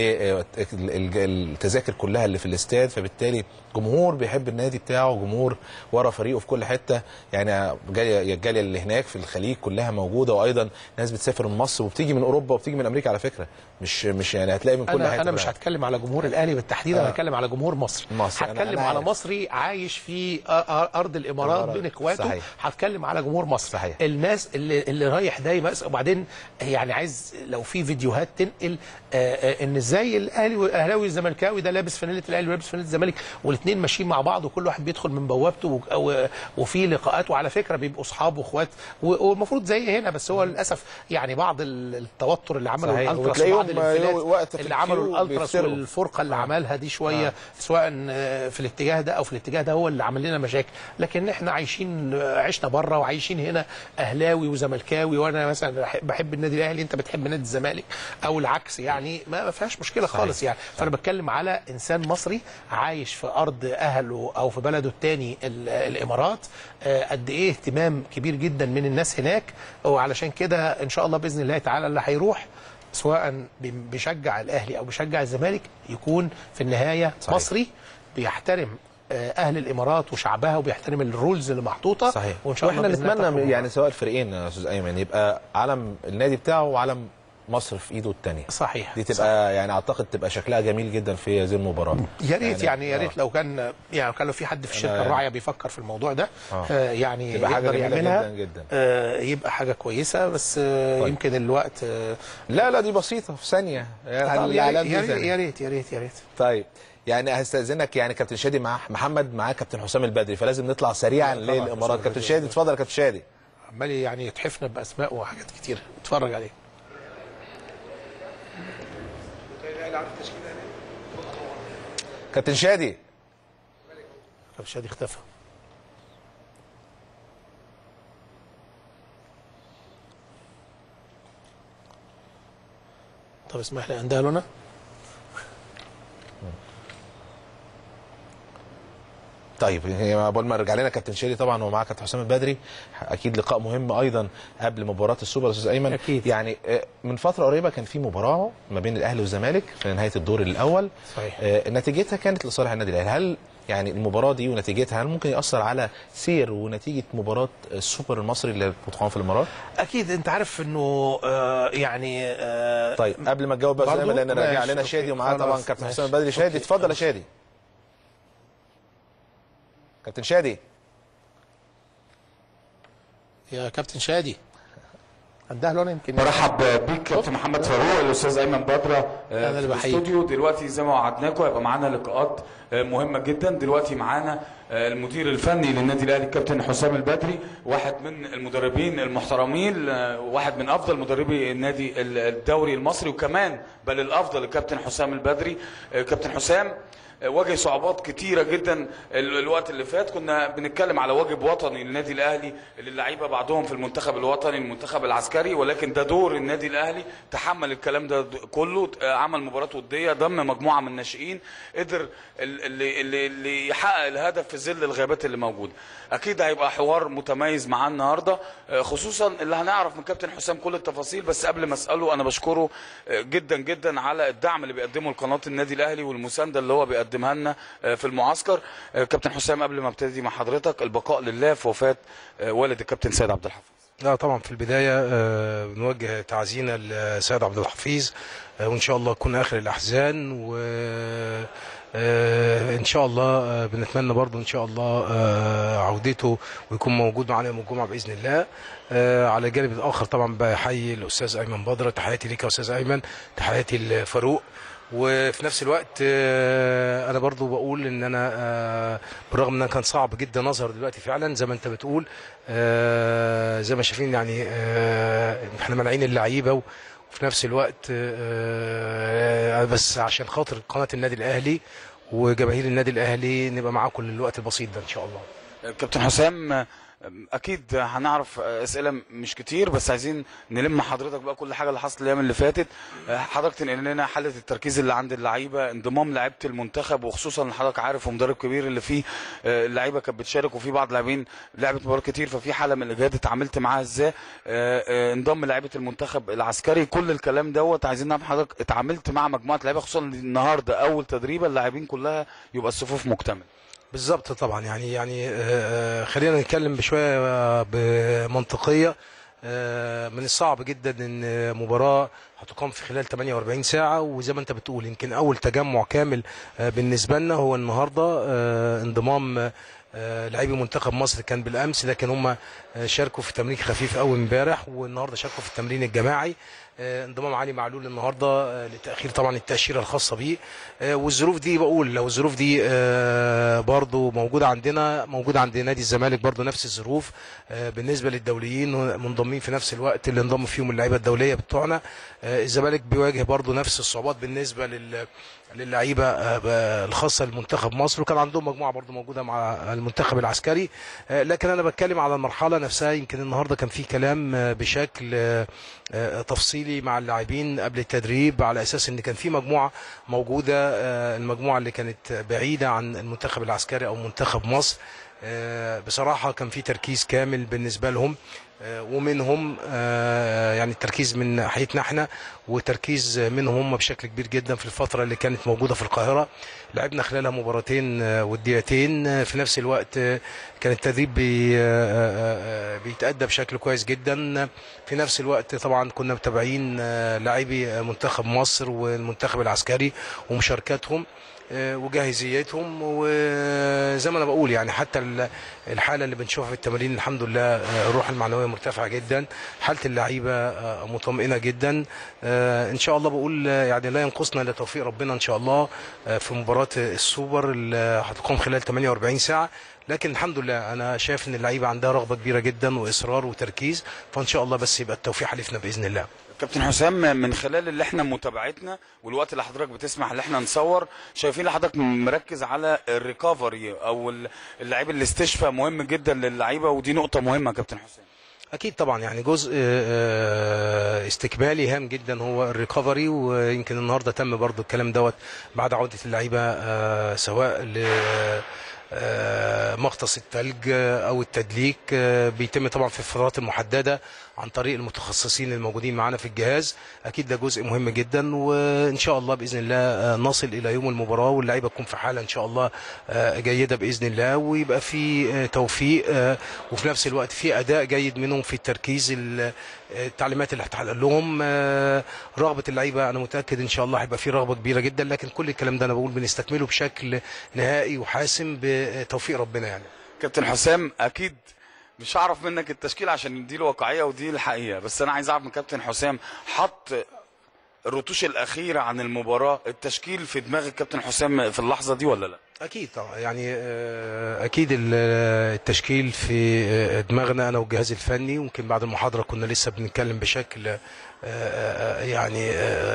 للتذاكر كلها اللي في الاستاد فبالتالي جمهور بيحب النادي بتاعه جمهور ورا فريقه في كل حته يعني جاليه الجاليه اللي هناك في الخليج كلها موجوده وايضا ناس بتسافر من مصر وبتيجي من اوروبا وبتيجي من امريكا على فكره مش مش يعني هتلاقي من كل انا حته انا في مش العالم. هتكلم على جمهور الاهلي بالتحديد انا آه. هتكلم على جمهور مصر مصر. أنا- هتكلم أنا على عارف. مصري عايش في أ- أ- ارض الامارات الإمارات. بين اخواته صحيح. هتكلم على جمهور مصر صحيح. الناس اللي اللي رايح دايما وبعدين يعني عايز لو في فيديوهات تنقل آه، آه، ان ازاي الاهلي والاهلاوي والزملكاوي ده لابس فانيله الاهلي ولابس فانيله الزمالك والاثنين ماشيين مع بعض وكل واحد بيدخل من بوابته و- و- وفي لقاءات وعلى فكره بيبقوا اصحاب واخوات و- والمفروض زي هنا بس هو للاسف يعني بعض ال- التوتر اللي عمله صحيح. الالتراس وتلاقيهم وبعض الانفلات وقت في اللي عمله الكيو الالتراس بيفترقوا. والفرقه اللي عملها دي شويه سواء آه، في الاتجاه ده او في الاتجاه ده هو اللي عمل لنا مشاكل لكن احنا عايشين آه، عشنا بره وعايشين هنا اهلاوي وزملكاوي وانا مثلا بحب- بحب النادي الاهلي انت بتحب نادي الزمالك او العكس يعني ما ما فيهاش مشكله خالص يعني فانا بتكلم على انسان مصري عايش في ارض اهله او في بلده الثاني الامارات آه، قد ايه اهتمام كبير جدا من الناس هناك وعلشان كده ان شاء الله باذن الله تعالى اللي هيروح سواء بي- بيشجع الاهلي او بيشجع الزمالك يكون في النهايه صحيح. مصري بيحترم آه، اهل الامارات وشعبها وبيحترم الرولز اللي محطوطه صحيح وان شاء الله واحنا بإذن الله نتمنى تخرج يعني سواء الفريقين يا استاذ ايمن يبقى علم النادي بتاعه وعلم مصر في ايده الثانيه صحيح دي تبقى يعني اعتقد تبقى شكلها جميل جدا في هذه المباراه يا ريت يعني يا آه. ريت لو كان يعني كان لو في حد في الشركه أنا- الراعيه بيفكر في الموضوع ده آه. آه يعني تبقى حاجة يقدر جميلة يعملها جدا جدا. آه يبقى حاجه كويسه بس آه طيب. يمكن الوقت آه لا لا دي بسيطه في ثانيه يعني طب يا الإعلان ريت دي يا ريت ثانية. يا ريت يا ريت يا ريت طيب يعني هستاذنك يعني كابتن شادي مع محمد معاه كابتن حسام البدري فلازم نطلع سريعا طبعاً، للامارات حسام كابتن البدري. شادي اتفضل يا كابتن شادي عمال يعني يتحفنا باسماء وحاجات كتير اتفرج عليه كابتن شادي طب شادي اختفى طب اسمح لي انده لنا طيب هي قبل ما ارجع لنا كابتن شادي طبعا ومعاه كابتن حسام البدري اكيد لقاء مهم ايضا قبل مباراه السوبر يا استاذ ايمن أكيد. يعني آه، من فتره قريبه كان في مباراه ما بين الاهلي والزمالك في نهايه الدور الاول صحيح. آه، نتيجتها كانت لصالح النادي الاهلي هل يعني المباراه دي ونتيجتها هل ممكن ياثر على سير ونتيجه مباراه السوبر المصري اللي بتقام في الامارات اكيد انت عارف انه آه يعني آه طيب قبل ما تجاوب بس برضو؟ ايمن لان راجع ماشي، لنا أوكي، شادي ومعاه طبعا خلاص، كابتن ماشي. حسام البدري شادي أوكي، اتفضل يا خلاص. شادي كابتن شادي يا كابتن شادي انده لنا يمكن برحب بيك كابتن محمد فاروق الاستاذ ايمن بدره آه، أنا اللي في بحييك. الاستوديو دلوقتي زي ما وعدناكم هيبقى معانا لقاءات آه، مهمه جدا دلوقتي معانا آه، المدير الفني للنادي الاهلي الكابتن حسام البدري واحد من المدربين المحترمين آه، واحد من افضل مدربي النادي ال- الدوري المصري وكمان بل الافضل الكابتن حسام البدري آه، كابتن حسام آه، واجه صعوبات كتيره جدا ال- الوقت اللي فات كنا بنتكلم على واجب وطني للنادي الاهلي اللي اللعيبه بعضهم في المنتخب الوطني المنتخب العسكري ولكن ده دور النادي الاهلي تحمل الكلام ده د- كله آه، عمل مباراه وديه ضم مجموعه من الناشئين قدر ال- اللي, اللي, اللي يحقق الهدف في ظل الغيابات اللي موجوده اكيد هيبقى حوار متميز معاه النهارده آه، خصوصا اللي هنعرف من كابتن حسام كل التفاصيل بس قبل ما اساله انا بشكره آه، جدا جدا على الدعم اللي بيقدمه لقناه النادي الاهلي والمسانده اللي هو بيقدمها لنا آه، في المعسكر آه، كابتن حسام قبل ما ابتدي مع حضرتك البقاء لله في وفاه آه، والد الكابتن سيد عبد الحفيظ لا طبعا في البداية آه، بنوجه تعزينا لسيد عبد الحفيظ آه، وإن شاء الله تكون آخر الأحزان و آه، إن شاء الله آه، بنتمنى برضو إن شاء الله آه، عودته ويكون موجود معنا يوم الجمعة بإذن الله آه، على الجانب الآخر طبعا بحيي الأستاذ أيمن بدرة تحياتي ليك يا أستاذ أيمن تحياتي لفاروق وفي نفس الوقت آه، انا برضو بقول ان انا آه، بالرغم ان كان صعب جدا اظهر دلوقتي فعلا زي ما انت بتقول آه، زي ما شايفين يعني آه، احنا مانعين اللعيبه و- وفي نفس الوقت آه، بس عشان خاطر قناه النادي الاهلي وجماهير النادي الاهلي نبقى معاكم الوقت البسيط ده ان شاء الله كابتن حسام آه، اكيد هنعرف آه، اسئله مش كتير بس عايزين نلم حضرتك بقى كل حاجه اللي حصلت الايام اللي فاتت آه، حضرتك تنقل لنا حاله التركيز اللي عند اللعيبه انضمام لعيبه المنتخب وخصوصا ان حضرتك عارف ومدرب كبير اللي فيه آه، اللعيبه كانت بتشارك وفي بعض اللاعبين لعبت مباريات كتير ففي حاله من الاجهاد اتعاملت معاها ازاي آه، آه، انضم لعيبه المنتخب العسكري كل الكلام دوت عايزين نعرف حضرتك اتعاملت مع مجموعه لعيبه خصوصا النهارده اول تدريبه اللاعبين كلها يبقى الصفوف مكتمله بالظبط طبعا يعني يعني آه، آه، خلينا نتكلم بشويه آه، بمنطقيه آه، من الصعب جدا ان مباراه هتقام في خلال 48 ساعة وزي ما انت بتقول يمكن أول تجمع كامل آه، بالنسبة لنا هو النهاردة آه، انضمام آه، لاعبي منتخب مصر كان بالامس لكن هم آه، شاركوا في تمرين خفيف قوي امبارح والنهارده شاركوا في التمرين الجماعي آه، انضمام علي معلول النهارده آه، لتاخير طبعا التاشيره الخاصه بيه آه، والظروف دي بقول لو الظروف دي آه، برضو موجوده عندنا موجوده عند نادي الزمالك برضو نفس الظروف آه، بالنسبه للدوليين منضمين في نفس الوقت اللي انضموا فيهم اللعيبه الدوليه بتوعنا آه، الزمالك بيواجه برضو نفس الصعوبات بالنسبه لل للعيبه آه، ب- الخاصه لمنتخب مصر وكان عندهم مجموعه برضو موجوده مع المنتخب العسكري آه، لكن انا بتكلم على المرحله نفسها يمكن النهارده كان في كلام آه، بشكل آه، آه، تفصيلي مع اللاعبين قبل التدريب على اساس ان كان في مجموعه موجوده آه، المجموعه اللي كانت بعيده عن المنتخب العسكري او منتخب مصر آه، بصراحه كان في تركيز كامل بالنسبه لهم آه، ومنهم آه، يعني التركيز من ناحيتنا احنا وتركيز منهم هم بشكل كبير جدا في الفتره اللي كانت موجوده في القاهره لعبنا خلالها مباراتين آه، وديتين آه، في نفس الوقت آه، كان التدريب بي- آه، آه، آه، بيتأدى بشكل كويس جدا في نفس الوقت طبعا كنا متابعين آه، لاعبي آه، منتخب مصر والمنتخب العسكري ومشاركاتهم آه، وجاهزيتهم وزي ما انا بقول يعني حتى ال- الحاله اللي بنشوفها في التمارين الحمد لله آه، الروح المعنويه مرتفعه جدا حاله اللعيبه آه، مطمئنه جدا آه، ان شاء الله بقول آه، يعني لا ينقصنا الا توفيق ربنا ان شاء الله آه، في مباراه السوبر اللي هتقام خلال 48 ساعه لكن الحمد لله انا شايف ان اللعيبه عندها رغبه كبيره جدا واصرار وتركيز فان شاء الله بس يبقى التوفيق حليفنا باذن الله كابتن حسام من خلال اللي احنا متابعتنا والوقت اللي حضرتك بتسمح ان احنا نصور شايفين حضرتك مركز على الريكفري او اللعيب الاستشفاء مهم جدا للعيبه ودي نقطه مهمه يا كابتن حسام اكيد طبعا يعني جزء آه، استكمالي هام جدا هو الريكفري ويمكن النهارده تم برضو الكلام دوت بعد عوده اللعيبه آه، سواء ل آه، مغطس الثلج آه، او التدليك آه، بيتم طبعا في الفترات المحدده عن طريق المتخصصين الموجودين معانا في الجهاز اكيد ده جزء مهم جدا وان شاء الله باذن الله آه، نصل الى يوم المباراه واللعيبه تكون في حاله ان شاء الله آه، جيده باذن الله ويبقى في آه، توفيق آه، وفي نفس الوقت في اداء جيد منهم في التركيز ال- التعليمات اللي هتحقق لهم آه، رغبه اللعيبه انا متاكد ان شاء الله هيبقى في رغبه كبيره جدا لكن كل الكلام ده انا بقول بنستكمله بشكل نهائي وحاسم بتوفيق ربنا يعني كابتن حسام اكيد مش هعرف منك التشكيل عشان دي الواقعيه ودي الحقيقه بس انا عايز اعرف من كابتن حسام حط الرتوش الاخيره عن المباراه التشكيل في دماغ الكابتن حسام في اللحظه دي ولا لا اكيد طبعا يعني آه، اكيد ال- التشكيل في آه، دماغنا انا والجهاز الفني يمكن بعد المحاضره كنا لسه بنتكلم بشكل آه، آه، يعني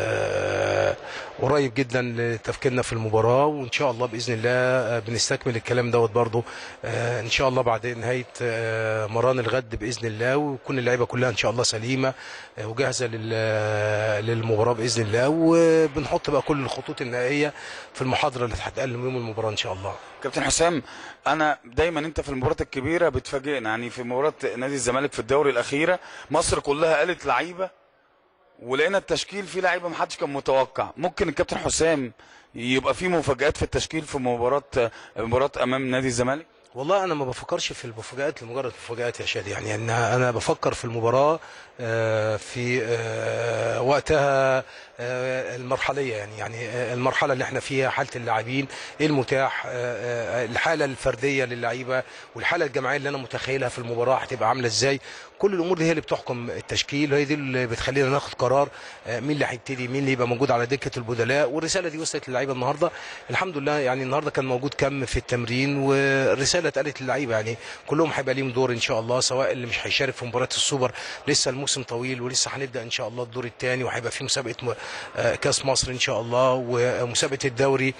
آه، قريب جدا لتفكيرنا في المباراه وان شاء الله باذن الله آه، بنستكمل الكلام دوت برضو آه، ان شاء الله بعد نهايه آه، مران الغد باذن الله ويكون اللعيبه كلها ان شاء الله سليمه آه، وجاهزه لل- للمباراه باذن الله وبنحط بقى كل الخطوط النهائيه في المحاضره اللي هتتقدم يوم المباراه ان شاء الله كابتن حسام انا دايما انت في المباريات الكبيره بتفاجئنا يعني في مباراه نادي الزمالك في الدوري الاخيره مصر كلها قالت لعيبه ولقينا التشكيل فيه لعيبه ما حدش كان متوقع ممكن الكابتن حسام يبقى فيه مفاجآت في التشكيل في مباراه مباراه امام نادي الزمالك والله انا ما بفكرش في المفاجآت لمجرد مفاجآت يا شادي يعني ان انا بفكر في المباراه آه، في آه، وقتها آه، المرحليه يعني يعني آه، المرحله اللي احنا فيها حاله اللاعبين ايه المتاح آه، آه، الحاله الفرديه للعيبه والحاله الجماعيه اللي انا متخيلها في المباراه هتبقى عامله ازاي كل الامور دي هي اللي بتحكم التشكيل هي دي اللي بتخلينا ناخد قرار آه، مين اللي هيبتدي مين اللي يبقى موجود على دكه البدلاء والرساله دي وصلت للعيبه النهارده الحمد لله يعني النهارده كان موجود كم في التمرين والرساله اتقالت للعيبه يعني كلهم هيبقى ليهم دور ان شاء الله سواء اللي مش هيشارك في مباراه السوبر لسه الموسم طويل ولسه هنبدا ان شاء الله الدور الثاني وهيبقى في مسابقه م- آه، كاس مصر ان شاء الله ومسابقه الدوري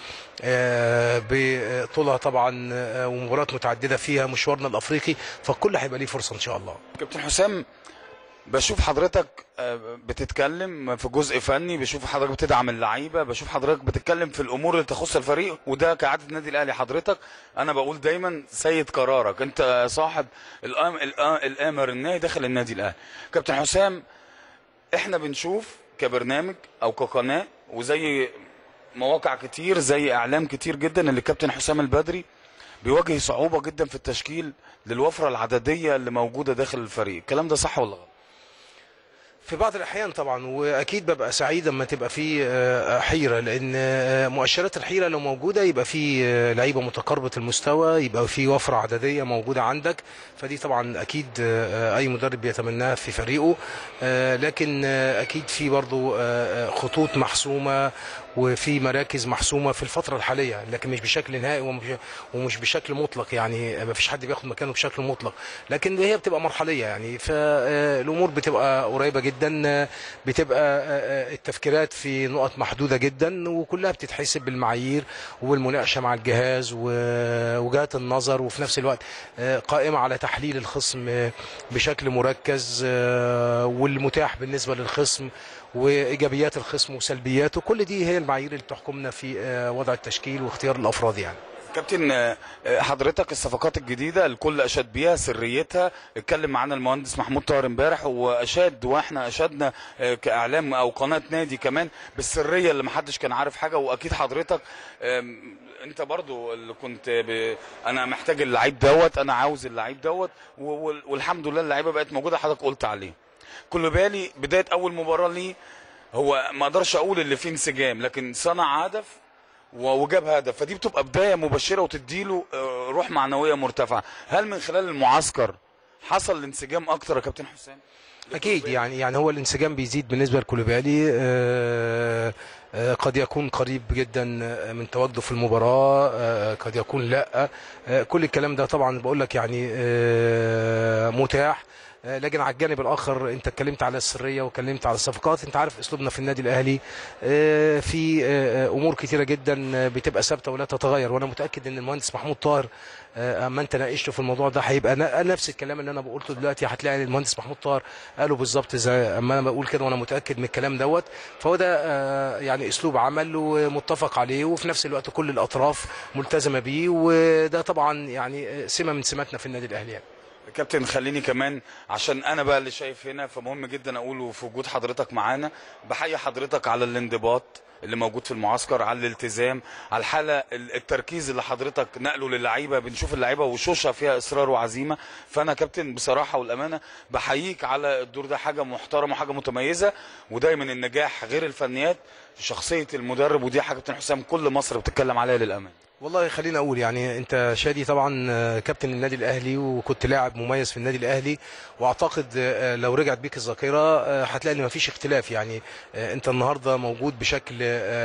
آه، بطولها طبعا آه، ومباريات متعدده فيها مشوارنا الافريقي فالكل هيبقى ليه فرصه ان شاء الله كابتن حسام بشوف حضرتك آه، بتتكلم في جزء فني بشوف حضرتك بتدعم اللعيبه بشوف حضرتك بتتكلم في الامور اللي تخص الفريق وده كعاده النادي الاهلي حضرتك انا بقول دايما سيد قرارك انت صاحب الأم الأ- الامر النهي داخل النادي الاهلي كابتن حسام احنا بنشوف كبرنامج او كقناه وزي مواقع كتير زي اعلام كتير جدا اللي الكابتن حسام البدري بيواجه صعوبه جدا في التشكيل للوفره العدديه اللي موجوده داخل الفريق الكلام ده صح ولا غلط في بعض الاحيان طبعا واكيد ببقى سعيد لما تبقى في آه، حيره لان آه، مؤشرات الحيره لو موجوده يبقى في آه، لعيبه متقاربه المستوى يبقى في وفره عدديه موجوده عندك فدي طبعا اكيد آه، اي مدرب بيتمناها في فريقه آه، لكن آه، اكيد في برضو آه، آه، خطوط محسومه وفي مراكز محسومه في الفتره الحاليه لكن مش بشكل نهائي ومش, ومش بشكل مطلق يعني ما فيش حد بياخد مكانه بشكل مطلق لكن هي بتبقى مرحليه يعني فالامور بتبقى قريبه جدا آه، بتبقى آه، آه، التفكيرات في نقط محدوده جدا وكلها بتتحسب بالمعايير والمناقشه مع الجهاز ووجهات النظر وفي نفس الوقت آه، قائمه على تحليل الخصم آه، بشكل مركز آه، والمتاح بالنسبه للخصم وايجابيات الخصم وسلبياته كل دي هي المعايير اللي بتحكمنا في آه، وضع التشكيل واختيار الافراد يعني كابتن آه، آه، حضرتك الصفقات الجديده الكل اشاد بيها سريتها اتكلم معانا المهندس محمود طاهر امبارح واشاد واحنا اشدنا آه، كاعلام او قناه نادي كمان بالسريه اللي محدش كان عارف حاجه واكيد حضرتك آم، انت برضو اللي كنت ب... انا محتاج اللعيب دوت انا عاوز اللعيب دوت و- وال- والحمد لله اللعيبه بقت موجوده حضرتك قلت عليه كل بالي بدايه اول مباراه ليه هو ما اقدرش اقول اللي فيه انسجام لكن صنع هدف و- وجاب هدف فدي بتبقى بدايه مبشره وتديله آه، روح معنويه مرتفعه هل من خلال المعسكر حصل الانسجام اكتر يا كابتن حسام اكيد يعني يعني هو الانسجام بيزيد بالنسبه لكولوبالي آه، آه، قد يكون قريب جدا من تواجده في المباراه آه، قد يكون لا آه، كل الكلام ده طبعا بقول لك يعني آه، متاح آه، لكن على الجانب الاخر انت اتكلمت على السريه واتكلمت على الصفقات انت عارف اسلوبنا في النادي الاهلي آه، في آه، امور كتيره جدا آه، بتبقى ثابته ولا تتغير وانا متاكد ان المهندس محمود طاهر آه، اما انت ناقشته في الموضوع ده هيبقى ن- نفس الكلام اللي انا بقولته دلوقتي هتلاقي المهندس محمود طاهر قاله بالظبط زي اما انا بقول كده وانا متاكد من الكلام دوت فهو ده آه، يعني اسلوب عمل ومتفق عليه وفي نفس الوقت كل الاطراف ملتزمه بيه وده طبعا يعني آه، سمه من سماتنا في النادي الاهلي يعني. كابتن خليني كمان عشان انا بقى اللي شايف هنا فمهم جدا اقوله في وجود حضرتك معانا بحيي حضرتك على الانضباط اللي موجود في المعسكر على الالتزام على الحاله ال- التركيز اللي حضرتك نقله للعيبه بنشوف اللعيبه وشوشها فيها اصرار وعزيمه فانا كابتن بصراحه والامانه بحييك على الدور ده حاجه محترمه وحاجه متميزه ودايما النجاح غير الفنيات شخصيه المدرب ودي حاجه كابتن حسام كل مصر بتتكلم عليها للامانه والله خليني اقول يعني انت شادي طبعا آه، كابتن النادي الاهلي وكنت لاعب مميز في النادي الاهلي واعتقد آه، لو رجعت بيك الذاكره آه، هتلاقي ان مفيش اختلاف يعني آه، انت النهارده موجود بشكل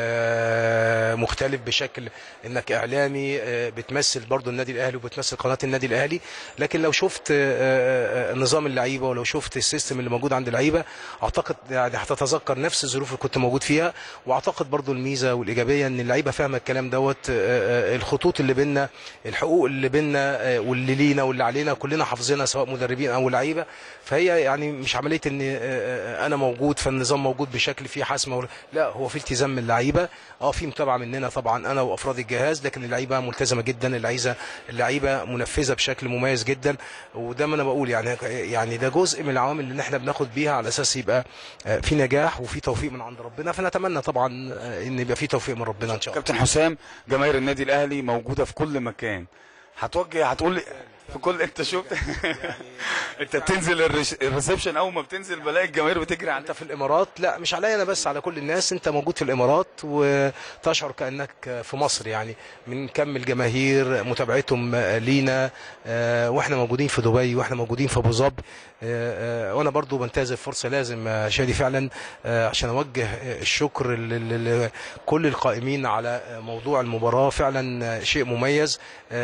آه، مختلف بشكل انك اعلامي آه، بتمثل برضو النادي الاهلي وبتمثل قناه النادي الاهلي لكن لو شفت آه، آه، نظام اللعيبه ولو شفت السيستم اللي موجود عند اللعيبه اعتقد يعني هتتذكر نفس الظروف اللي كنت موجود فيها واعتقد برضو الميزه والايجابيه ان اللعيبه فاهمه الكلام دوت آه، آه، الخطوط اللي بينا الحقوق اللي بينا آه، واللي لينا واللي علينا كلنا حافظينها سواء مدربين او لعيبه فهي يعني مش عمليه ان آه، آه، انا موجود فالنظام موجود بشكل فيه حسمه ولا- لا هو في التزام من اللعيبه اه في متابعه مننا طبعا انا وافراد الجهاز لكن اللعيبه ملتزمه جدا اللعيبه اللعيبه منفذه بشكل مميز جدا وده ما انا بقول يعني يعني ده جزء من العوامل اللي احنا بناخد بيها على اساس يبقى آه، في نجاح وفي توفيق من عند ربنا فنتمنى طبعا آه، ان يبقى في توفيق من ربنا ان شاء الله كابتن حسام جماهير النادي الاهلي موجوده في كل مكان هتوجه هتقول لي في كل انت شفت انت بتنزل الرش- الريسبشن اول ما بتنزل بلاقي الجماهير بتجري عليك انت في الامارات لا مش عليا انا بس على كل الناس انت موجود في الامارات وتشعر كانك في مصر يعني من كم الجماهير متابعتهم لينا آه، واحنا موجودين في دبي واحنا موجودين في ابو ظبي آه، آه، وانا برضو بنتهز الفرصه لازم آه، شادي فعلا آه، عشان اوجه آه، الشكر ل- لكل القائمين على موضوع المباراه فعلا آه، شيء مميز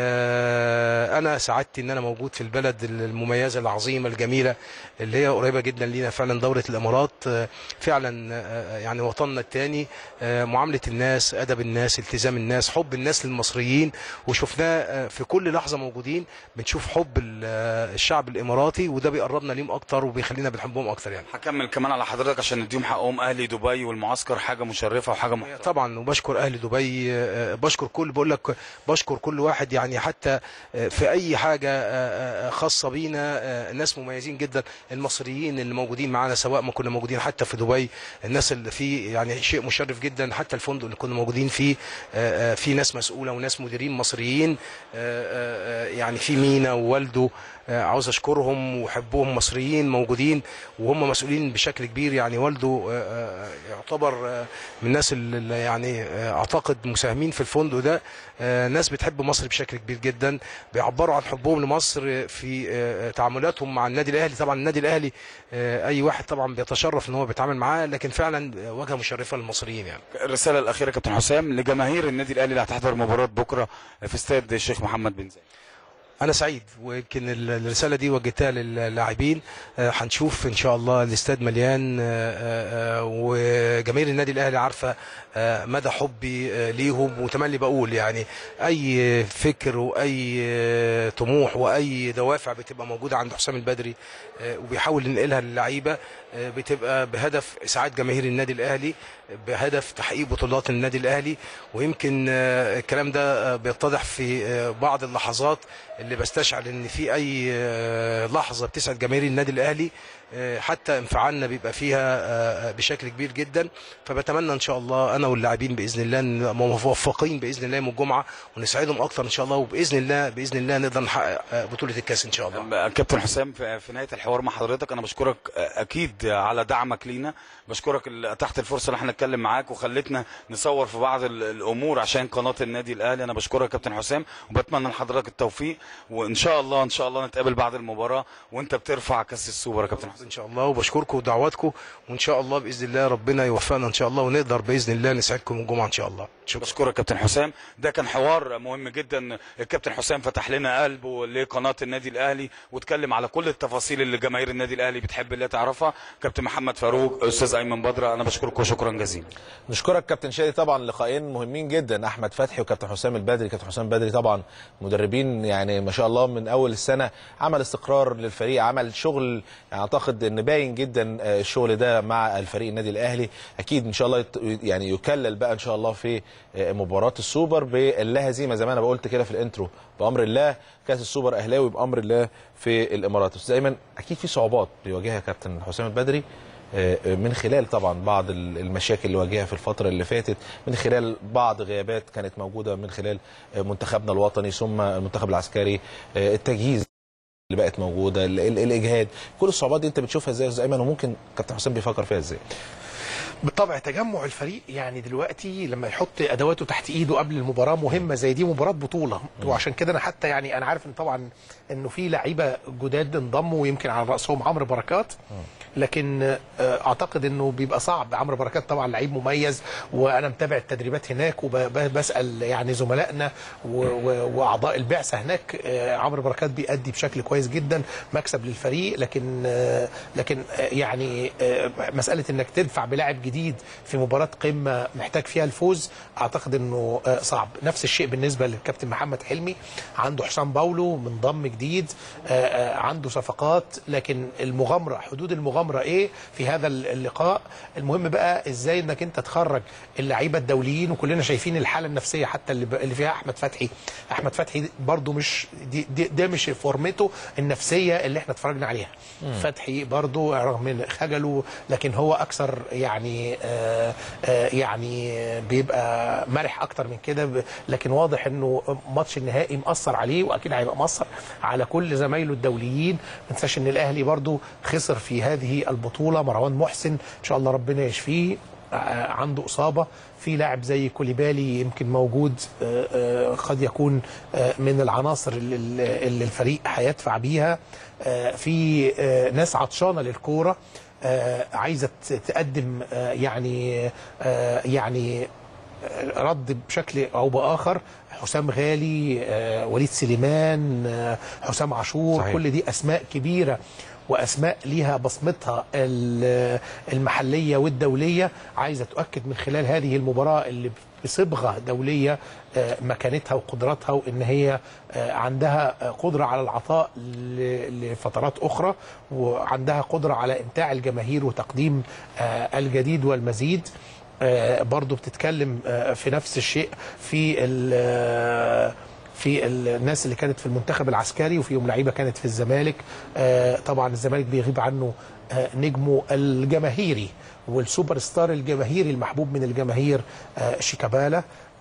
آه، انا سعدت ان انا موجود في البلد المميزه العظيمه الجميله اللي هي قريبه جدا لينا فعلا دوله الامارات آه، فعلا آه، يعني وطننا الثاني معامله الناس ادب الناس التزام الناس حب الناس للمصريين وشفناه آه، في كل لحظه موجودين بنشوف حب ال- آه، الشعب الاماراتي وده بيقربنا ليهم اكتر وبيخلينا بنحبهم اكتر يعني هكمل كمان على حضرتك عشان نديهم حقهم اهلي دبي والمعسكر حاجه مشرفه وحاجه محترمه طبعا وبشكر اهل دبي آه، بشكر كل بقول لك بشكر كل واحد يعني حتى آه، في اي حاجه آه، آه، خاصه بينا آه، ناس مميزين جدا المصريين اللي موجودين معانا سواء ما كنا موجودين حتى في دبي الناس اللي فيه يعني شيء مشرف جدا حتى الفندق اللي كنا موجودين فيه آه، آه، في ناس مسؤوله وناس مديرين مصريين آه، آه، آه، يعني في مينا ووالده آه، عاوز اشكرهم وحبهم مصريين موجودين وهم مسؤولين بشكل كبير يعني والده آه، آه، يعتبر آه، من الناس اللي يعني آه، اعتقد مساهمين في الفندق ده آه، ناس بتحب مصر بشكل كبير جدا بيعبروا عن حبهم لمصر في آه، تعاملاتهم مع النادي الاهلي طبعا النادي الاهلي آه، اي واحد طبعا بيتشرف ان هو بيتعامل معاه لكن فعلا واجهه مشرفه للمصريين يعني الرساله الاخيره كابتن حسام لجماهير النادي الاهلي اللي هتحضر مباراه بكره في استاد الشيخ محمد بن زايد انا سعيد ويمكن ال- الرساله دي وجهتها للاعبين آه، هنشوف ان شاء الله الاستاد مليان آه، آه، آه، وجماهير النادي الاهلي عارفه آه، مدى حبي آه، ليهم وتملي بقول يعني اي فكر واي آه، طموح واي دوافع بتبقى موجوده عند حسام البدري آه، وبيحاول ينقلها للعيبه آه، بتبقى بهدف اسعاد جماهير النادي الاهلي بهدف تحقيق بطولات النادي الاهلي ويمكن آه، الكلام ده آه، بيتضح في آه، بعض اللحظات اللي بستشعر ان في اي آه، لحظه بتسعد جماهير النادي الاهلي آه، حتى انفعالنا بيبقى فيها آه، بشكل كبير جدا فبتمنى ان شاء الله انا واللاعبين باذن الله نبقى موفقين باذن الله يوم الجمعه ونسعدهم اكتر ان شاء الله وباذن الله باذن الله نقدر نحقق آه، بطوله الكاس ان شاء الله كابتن حسام في في نهايه الحوار مع حضرتك انا بشكرك اكيد على دعمك لينا بشكرك اللي اتحت الفرصه اللي احنا نتكلم معاك وخلتنا نصور في بعض ال- الامور عشان قناه النادي الاهلي انا بشكرك كابتن حسام وبتمنى لحضرتك التوفيق وان شاء الله ان شاء الله نتقابل بعد المباراه وانت بترفع كاس السوبر يا كابتن حسام ان شاء الله وبشكركم ودعواتكم وان شاء الله باذن الله ربنا يوفقنا ان شاء الله ونقدر باذن الله نسعدكم الجمعه ان شاء الله شكرا بشكرك كابتن حسام ده كان حوار مهم جدا الكابتن حسام فتح لنا قلبه لقناه النادي الاهلي واتكلم على كل التفاصيل اللي جماهير النادي الاهلي بتحب اللي تعرفها كابتن محمد فاروق استاذ ايمن بدره انا بشكركم شكرا جزيلا نشكرك كابتن شادي طبعا لقاءين مهمين جدا احمد فتحي وكابتن حسام البدري كابتن حسام البدري طبعا مدربين يعني ما شاء الله من اول السنه عمل استقرار للفريق عمل شغل يعني اعتقد ان باين جدا آه، الشغل ده مع الفريق النادي الاهلي اكيد ان شاء الله يت- يعني يكلل بقى ان شاء الله في آه، مباراه السوبر باللا هزيمه زي ما انا قلت كده في الانترو بامر الله كاس السوبر اهلاوي بامر الله في الامارات استاذ ايمن اكيد في صعوبات بيواجهها كابتن حسام البدري من خلال طبعا بعض المشاكل اللي واجهها في الفتره اللي فاتت من خلال بعض غيابات كانت موجوده من خلال منتخبنا الوطني ثم المنتخب العسكري التجهيز اللي بقت موجوده ال- ال- الاجهاد كل الصعوبات دي انت بتشوفها ازاي يا استاذ ايمن وممكن كابتن حسام بيفكر فيها ازاي بالطبع تجمع الفريق يعني دلوقتي لما يحط ادواته تحت ايده قبل المباراه مهمه زي دي مباراه بطوله وعشان كده انا حتى يعني انا عارف ان طبعا انه في لعيبه جداد انضموا ويمكن على راسهم عمرو بركات لكن آه، اعتقد انه بيبقى صعب عمرو بركات طبعا لعيب مميز وانا متابع التدريبات هناك وبسال يعني زملائنا و- و- واعضاء البعثه هناك آه، عمرو بركات بيأدي بشكل كويس جدا مكسب للفريق لكن آه، لكن آه، يعني آه، مساله انك تدفع بلاعب جديد في مباراه قمه محتاج فيها الفوز اعتقد انه آه، صعب نفس الشيء بالنسبه للكابتن محمد حلمي عنده حسام باولو منضم جديد آه، آه، عنده صفقات لكن المغامره حدود المغامره ايه في هذا اللقاء المهم بقى ازاي انك انت تخرج اللعيبه الدوليين وكلنا شايفين الحاله النفسيه حتى اللي, ب- اللي فيها احمد فتحي احمد فتحي برضو مش دي, دي ده مش فورمته النفسيه اللي احنا اتفرجنا عليها فتحي برضو رغم من خجله لكن هو اكثر يعني آه آه يعني بيبقى مرح اكتر من كده ب- لكن واضح انه ماتش النهائي مأثر عليه واكيد هيبقى مأثر على كل زمايله الدوليين ما ننساش ان الاهلي برضو خسر في هذه البطوله مروان محسن ان شاء الله ربنا يشفيه آه، عنده اصابه في لاعب زي كوليبالي يمكن موجود آه، آه، قد يكون آه، من العناصر اللي اللي الفريق هيدفع بيها آه، في آه، ناس عطشانه للكوره آه، عايزه ت- تقدم آه، يعني آه، يعني رد بشكل او باخر حسام غالي آه، وليد سليمان آه، حسام عاشور صحيح. كل دي اسماء كبيره واسماء ليها بصمتها ال- المحليه والدوليه عايزه تؤكد من خلال هذه المباراه اللي بصبغه دوليه آه، مكانتها وقدراتها وان هي آه، عندها آه، قدره على العطاء ل- لفترات اخرى وعندها قدره على امتاع الجماهير وتقديم آه، الجديد والمزيد آه، برضو بتتكلم آه، في نفس الشيء في ال- آه، في الناس اللي كانت في المنتخب العسكري وفيهم لعيبه كانت في الزمالك آه، طبعا الزمالك بيغيب عنه آه، نجمه الجماهيري والسوبر ستار الجماهيري المحبوب من الجماهير آه، شيكابالا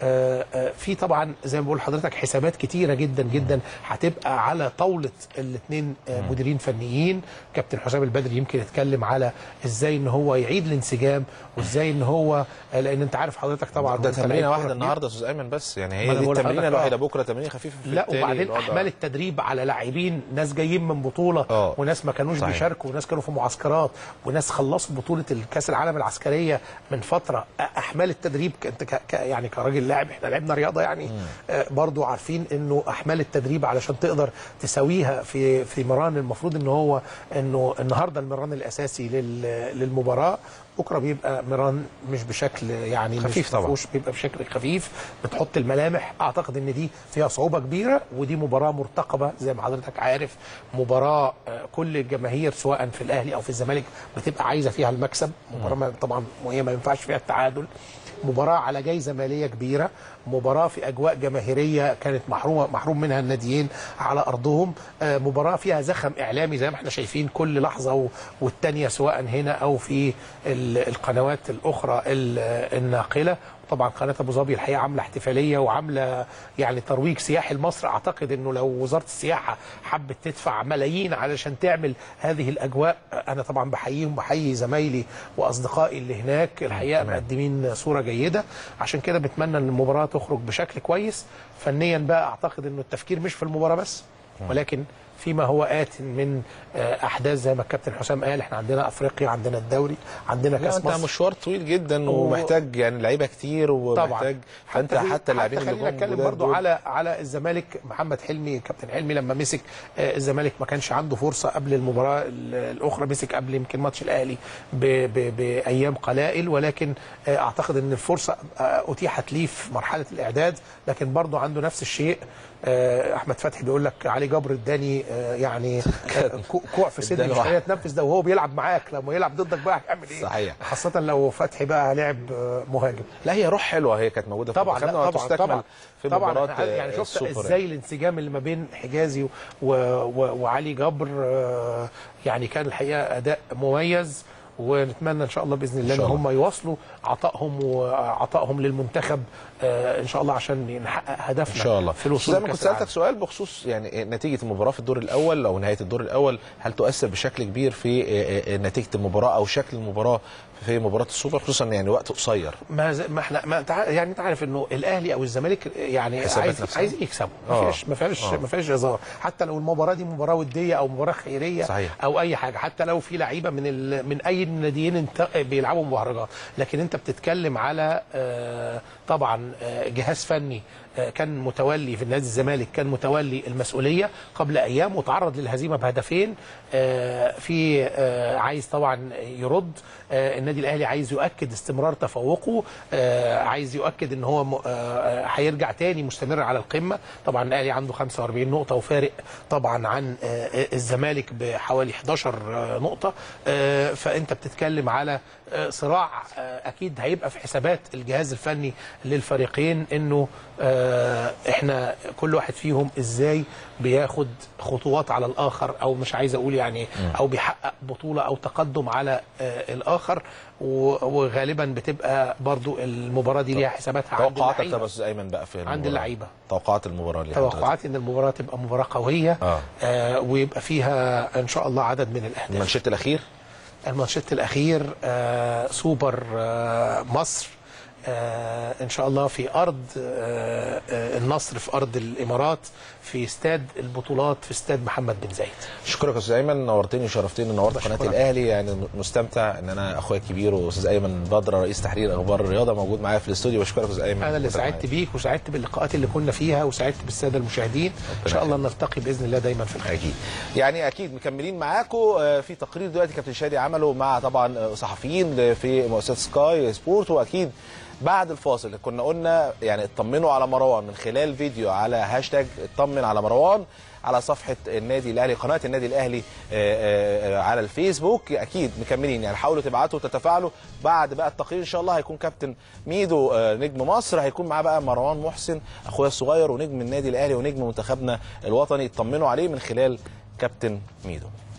آه، آه، في طبعا زي ما بقول لحضرتك حسابات كتيره جدا جدا هتبقى على طاوله الاثنين مديرين فنيين كابتن حسام البدري يمكن يتكلم على ازاي ان هو يعيد الانسجام وازاي ان هو آه، لان انت عارف حضرتك طبعا ده وأنت تمرينه لعيب واحده كورة النهارده يا استاذ ايمن بس يعني ما هي أنا دي بقول التمرينه لحضرتك الوحيده آه. بكره تمرين خفيفه في لا التالي وبعدين الوضع- احمال التدريب على لاعبين ناس جايين من بطوله آه. وناس ما كانوش صحيح. بيشاركوا وناس كانوا في معسكرات وناس خلصوا بطوله الكاس العالم العسكريه من فتره أ- احمال التدريب ك- انت ك... ك... يعني كراجل لاعب احنا لعبنا رياضه يعني آه برضو عارفين انه احمال التدريب علشان تقدر تساويها في في مران المفروض ان هو انه النهارده المران الاساسي لل... للمباراه بكره بيبقى مران مش بشكل يعني خفيف مش طبعا. مفهوش بيبقى بشكل خفيف بتحط الملامح اعتقد ان دي فيها صعوبه كبيره ودي مباراه مرتقبه زي ما حضرتك عارف مباراه آه، كل الجماهير سواء في الاهلي او في الزمالك بتبقى عايزه فيها المكسب مباراه ما- طبعا وهي ما ينفعش فيها التعادل مباراه على جايزه ماليه كبيره مباراه في اجواء جماهيريه كانت محرومه محروم منها الناديين على ارضهم آه، مباراه فيها زخم اعلامي زي ما احنا شايفين كل لحظه و- والتانيه سواء هنا او في ال- القنوات الاخرى ال- الناقله طبعا قناه ابو ظبي الحقيقه عامله احتفاليه وعامله يعني ترويج سياحي لمصر اعتقد انه لو وزاره السياحه حبت تدفع ملايين علشان تعمل هذه الاجواء انا طبعا بحييهم بحيي زمايلي واصدقائي اللي هناك الحقيقه مقدمين صوره جيده عشان كده بتمنى ان المباراه تخرج بشكل كويس فنيا بقى اعتقد انه التفكير مش في المباراه بس ولكن فيما هو آت من آه، احداث زي ما الكابتن حسام قال احنا عندنا افريقيا عندنا الدوري عندنا لا كاس انت مصر مشوار طويل جدا و- ومحتاج يعني لعيبه كتير ومحتاج فانت في- حتى اللاعبين اللي خلينا جم نتكلم جداد برضو دول- على على الزمالك محمد حلمي كابتن حلمي لما مسك آه، الزمالك ما كانش عنده فرصه قبل المباراه ال- الاخرى مسك قبل يمكن ماتش الاهلي ب- ب- بايام قلائل ولكن آه، اعتقد ان الفرصه آه، اتيحت ليه في مرحله الاعداد لكن برضو عنده نفس الشيء آه، احمد فتحي بيقول لك علي جبر اداني آه، يعني آه، كو- كوع في صدري اداله مش واحد. قادر اتنفس ده وهو بيلعب معاك لما يلعب ضدك بقى هيعمل ايه صحيح. خاصه لو فتحي بقى لعب آه، مهاجم لا هي روح حلوه هي كانت موجوده في طبعا المنتخب لا لما طبعا تستكمل طبعا في طبعا مباراه أنا يعني شفت السوبر ازاي الانسجام اللي ما بين حجازي و و وعلي جبر آه، يعني كان الحقيقه اداء مميز ونتمنى ان شاء الله باذن الله ان شاء الله. هم يواصلوا عطائهم وعطائهم للمنتخب آه، ان شاء الله عشان نحقق هدفنا ان شاء الله في الوصول زي ما كنت لكأس العالم. سالتك سؤال بخصوص يعني نتيجه المباراه في الدور الاول او نهايه الدور الاول هل تؤثر بشكل كبير في نتيجه المباراه او شكل المباراه في مباراه السوبر خصوصا يعني وقت قصير ما زي ما احنا ما انت عا- يعني انت عارف انه الاهلي او الزمالك يعني حسابات عايز نفسها. عايز يكسبوا ما آه. فيش ما فيش آه. ما فيش هزار حتى لو المباراه دي مباراه وديه او مباراه خيريه صحيح. او اي حاجه حتى لو في لعيبه من ال... من اي ناديين انت... بيلعبوا مهرجان لكن انت بتتكلم على آه، طبعا آه، جهاز فني آه، كان متولي في نادي الزمالك كان متولي المسؤوليه قبل ايام وتعرض للهزيمه بهدفين آه، في آه، عايز طبعا يرد آه، النادي الاهلي عايز يؤكد استمرار تفوقه آه، عايز يؤكد ان هو م- آه، هيرجع تاني مستمر على القمه طبعا الاهلي عنده 45 نقطه وفارق طبعا عن آه، الزمالك بحوالي 11 نقطه آه، فانت بتتكلم على آه، صراع آه، اكيد هيبقى في حسابات الجهاز الفني للفريقين انه آه، احنا كل واحد فيهم ازاي بياخد خطوات على الاخر او مش عايز اقول يعني او بيحقق بطوله او تقدم على آه، الاخر و- وغالبا بتبقى برضو المباراه دي ليها حساباتها عند توقعاتك طب يا اللعيبه استاذ ايمن بقى في عند المباراة. اللعيبه توقعات المباراه اللي حضرتك- توقعاتي ان المباراه تبقى مباراه قويه آه. آه ويبقى فيها ان شاء الله عدد من الاهداف المانشيت الاخير الماتشات الاخير آه سوبر آه مصر آه ان شاء الله في ارض آه آه النصر في ارض الامارات في استاد البطولات في استاد محمد بن زايد اشكرك يا استاذ ايمن نورتني وشرفتني نورت قناه بشكرك. الاهلي يعني مستمتع ان انا اخويا الكبير واستاذ ايمن بدر رئيس تحرير اخبار الرياضه موجود معايا في الاستوديو بشكرك يا استاذ ايمن انا اللي وجودك سعدت معايا. بيك وسعدت باللقاءات اللي كنا فيها وسعدت بالساده المشاهدين ان شاء الله نلتقي باذن الله دايما في الخير اكيد يعني اكيد مكملين معاكم آه، في تقرير دلوقتي كابتن شادي عمله مع طبعا آه، صحفيين في مؤسسه سكاي سبورت واكيد بعد الفاصل كنا قلنا يعني اطمنوا على مروان من خلال فيديو على هاشتاج اطمن على مروان على صفحه النادي الاهلي قناه النادي الاهلي آه، آه، على الفيسبوك اكيد مكملين يعني حاولوا تبعتوا وتتفاعلوا بعد بقى التقرير ان شاء الله هيكون كابتن ميدو آه، نجم مصر هيكون معاه بقى مروان محسن اخويا الصغير ونجم النادي الاهلي ونجم منتخبنا الوطني اطمنوا عليه من خلال كابتن ميدو